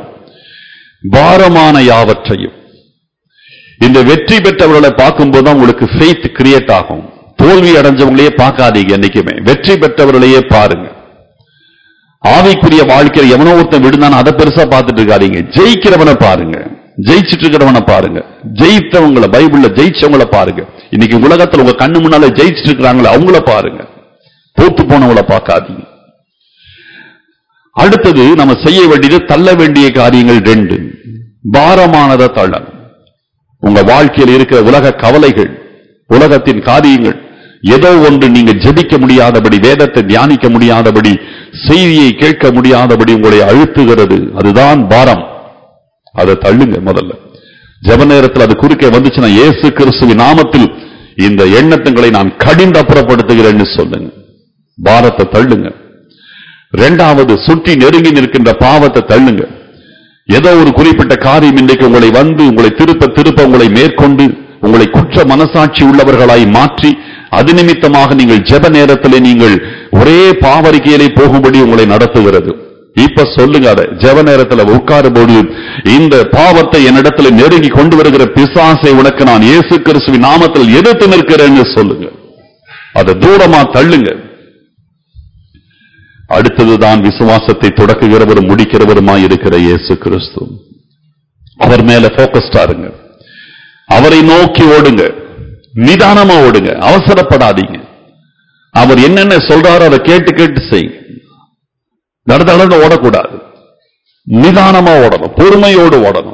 பாரமான யாவற்றையும் இந்த வெற்றி பெற்றவர்களை பார்க்கும்போது தான் உங்களுக்கு ஃபெய்த் கிரியேட் ஆகும் தோல்வி அடைஞ்சவங்களையே பார்க்காதீங்க என்னைக்குமே வெற்றி பெற்றவர்களையே பாருங்க ஆவிக்குரிய வாழ்க்கையில் எவனோ ஒருத்தன் விடுந்தான அதை பெருசா பார்த்துட்டு இருக்காதீங்க ஜெயிக்கிறவனை பாருங்க ஜெயிச்சிட்டு இருக்கிறவனை பாருங்க ஜெயித்தவங்கள பைபிள்ல ஜெயிச்சவங்கள பாருங்க இன்னைக்கு உலகத்துல உங்க கண்ணு முன்னால ஜெயிச்சிட்டு இருக்கிறாங்களே அவங்கள பாருங்க தோத்து போனவங்கள பார்க்காதீங்க அடுத்தது நம்ம செய்ய வேண்டியது தள்ள வேண்டிய காரியங்கள் ரெண்டு பாரமானதை தள்ளணும் உங்க வாழ்க்கையில் இருக்கிற உலக கவலைகள் உலகத்தின் காரியங்கள் ஏதோ ஒன்று நீங்க ஜெபிக்க முடியாதபடி வேதத்தை தியானிக்க முடியாதபடி செய்தியை கேட்க முடியாதபடி உங்களை அழுத்துகிறது அதுதான் பாரம் அதை தள்ளுங்க முதல்ல ஜெப நேரத்தில் அது குறுக்கே வந்துச்சுன்னா இயேசு கிறிஸ்துவின் நாமத்தில் இந்த எண்ணத்துங்களை நான் கடிந்து அப்புறப்படுத்துகிறேன்னு சொல்லுங்க பாரத்தை தள்ளுங்க இரண்டாவது சுற்றி நெருங்கி நிற்கின்ற பாவத்தை தள்ளுங்க ஏதோ ஒரு குறிப்பிட்ட காரியம் இன்றைக்கு உங்களை வந்து உங்களை திருப்ப திருப்ப உங்களை மேற்கொண்டு உங்களை குற்ற மனசாட்சி உள்ளவர்களாய் மாற்றி அது நிமித்தமாக நீங்கள் ஜெப நேரத்திலே நீங்கள் ஒரே பாவரிக்கையிலே போகும்படி உங்களை நடத்துகிறது இப்ப சொல்லுங்க அதை ஜெப நேரத்துல உட்காரும் போது இந்த பாவத்தை என்னிடத்துல நெருங்கி கொண்டு வருகிற பிசாசை உனக்கு நான் இயேசு கிறிஸ்துவின் நாமத்தில் எதிர்த்து நிற்கிறேன்னு சொல்லுங்க அதை தூரமா தள்ளுங்க அடுத்ததுதான் விசுவாசத்தை தொடக்குகிறவரும் முடிக்கிறவருமாய் இருக்கிற இயேசு கிறிஸ்து அவர் மேல போக்கஸ்டா இருங்க அவரை நோக்கி ஓடுங்க நிதானமா ஓடுங்க அவசரப்படாதீங்க அவர் என்னென்ன சொல்றாரோ அதை கேட்டு கேட்டு செய்யுங்க நடந்து ஓடக்கூடாது நிதானமா ஓடணும் பொறுமையோடு ஓடணும்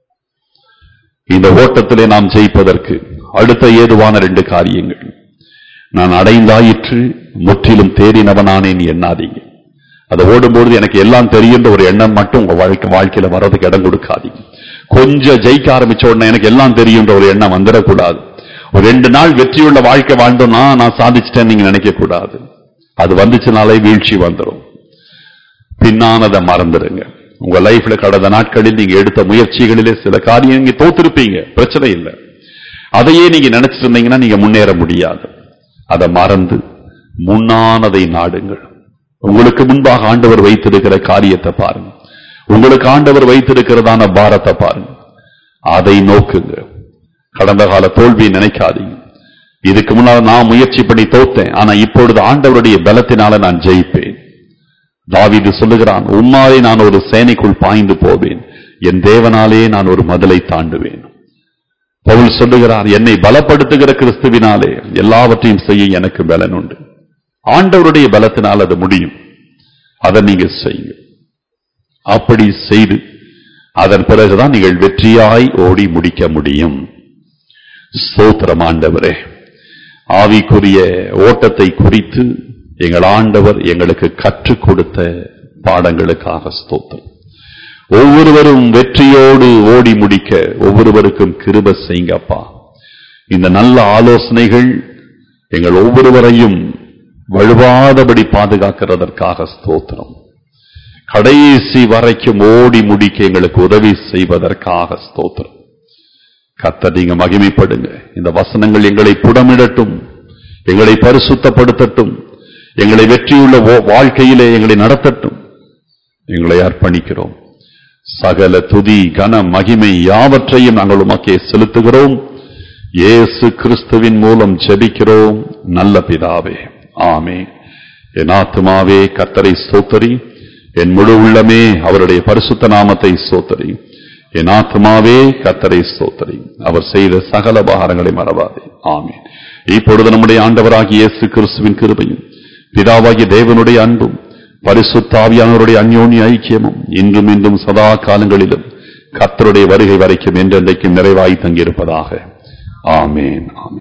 இந்த ஓட்டத்திலே நாம் ஜெயிப்பதற்கு அடுத்த ஏதுவான ரெண்டு காரியங்கள் நான் அடைந்தாயிற்று முற்றிலும் தேறினவனானேன் எண்ணாதீங்க அதை ஓடும்போது எனக்கு எல்லாம் தெரியுன்ற ஒரு எண்ணம் மட்டும் உங்க வாழ்க்கை வாழ்க்கையில வர்றதுக்கு இடம் கொடுக்காதீங்க கொஞ்சம் ஜெயிக்க ஆரம்பிச்ச உடனே எனக்கு எல்லாம் தெரியுன்ற ஒரு எண்ணம் வந்துடக்கூடாது ஒரு ரெண்டு நாள் வெற்றியுள்ள வாழ்க்கை வாழ்ந்தோம்னா நான் சாதிச்சிட்டேன்னு நீங்க நினைக்க கூடாது அது வந்துச்சுனாலே வீழ்ச்சி வந்துடும் பின்னானதை மறந்துடுங்க உங்க லைஃப்ல கடந்த நாட்களில் நீங்க எடுத்த முயற்சிகளிலே சில காரியம் நீங்க தோத்திருப்பீங்க பிரச்சனை இல்லை அதையே நீங்க நினைச்சிட்டு இருந்தீங்கன்னா நீங்க முன்னேற முடியாது அதை மறந்து முன்னானதை நாடுங்கள் உங்களுக்கு முன்பாக ஆண்டவர் வைத்திருக்கிற காரியத்தை பாருங்க உங்களுக்கு ஆண்டவர் வைத்திருக்கிறதான பாரத்தை பாருங்க அதை நோக்குங்க கடந்த கால தோல்வியை நினைக்காதீங்க இதுக்கு முன்னால் நான் முயற்சி பண்ணி தோத்தேன் ஆனா இப்பொழுது ஆண்டவருடைய பலத்தினால நான் ஜெயிப்பேன் தாவீது சொல்லுகிறான் உம்மாலே நான் ஒரு சேனைக்குள் பாய்ந்து போவேன் என் தேவனாலே நான் ஒரு மதிலை தாண்டுவேன் பவுல் சொல்லுகிறார் என்னை பலப்படுத்துகிற கிறிஸ்துவினாலே எல்லாவற்றையும் செய்ய எனக்கு பலன் உண்டு ஆண்டவருடைய பலத்தினால் அது முடியும் அதை நீங்க செய்யுங்க அப்படி செய்து அதன் பிறகுதான் நீங்கள் வெற்றியாய் ஓடி முடிக்க முடியும் ஸ்தோத்திரம் ஆண்டவரே ஆவிக்குரிய ஓட்டத்தை குறித்து எங்கள் ஆண்டவர் எங்களுக்கு கற்றுக் கொடுத்த பாடங்களுக்காக ஸ்தோத்திரம் ஒவ்வொருவரும் வெற்றியோடு ஓடி முடிக்க ஒவ்வொருவருக்கும் கிருப செய்யுங்கப்பா இந்த நல்ல ஆலோசனைகள் எங்கள் ஒவ்வொருவரையும் வழுவாதபடி பாதுகாக்கிறதற்காக ஸ்தோத்திரம் கடைசி வரைக்கும் ஓடி முடிக்க எங்களுக்கு உதவி செய்வதற்காக ஸ்தோத்திரம் கத்த நீங்க மகிமைப்படுங்க இந்த வசனங்கள் எங்களை புடமிடட்டும் எங்களை பரிசுத்தப்படுத்தட்டும் எங்களை வெற்றியுள்ள ஓ- வாழ்க்கையிலே எங்களை நடத்தட்டும் எங்களை அர்ப்பணிக்கிறோம் சகல துதி கன மகிமை யாவற்றையும் நாங்கள் உமக்கே செலுத்துகிறோம் இயேசு கிறிஸ்துவின் மூலம் ஜெபிக்கிறோம் நல்ல பிதாவே ஆமே என் ஆத்துமாவே கத்தரை ஸ்தோத்தரி என் முழு உள்ளமே அவருடைய பரிசுத்த நாமத்தை ஸ்தோத்தரி என் ஆத்துமாவே கத்தரை ஸ்தோத்தரி அவர் செய்த சகல பாரங்களை மறவாதே ஆமென் இப்பொழுது நம்முடைய ஆண்டவராகிய இயேசு கிறிஸ்துவின் கிருபையும் பிதாவாகிய தேவனுடைய அன்பும் பரிசுத்தாவியானவருடைய அந்யோன்ய ஐக்கியமும் இன்றும் இன்றும் சதா காலங்களிலும் கர்த்தருடைய வருகை வரைக்கும் என்றென்றைக்கும் நிறைவாய் தங்கியிருப்பதாக ஆமென் ஆமென்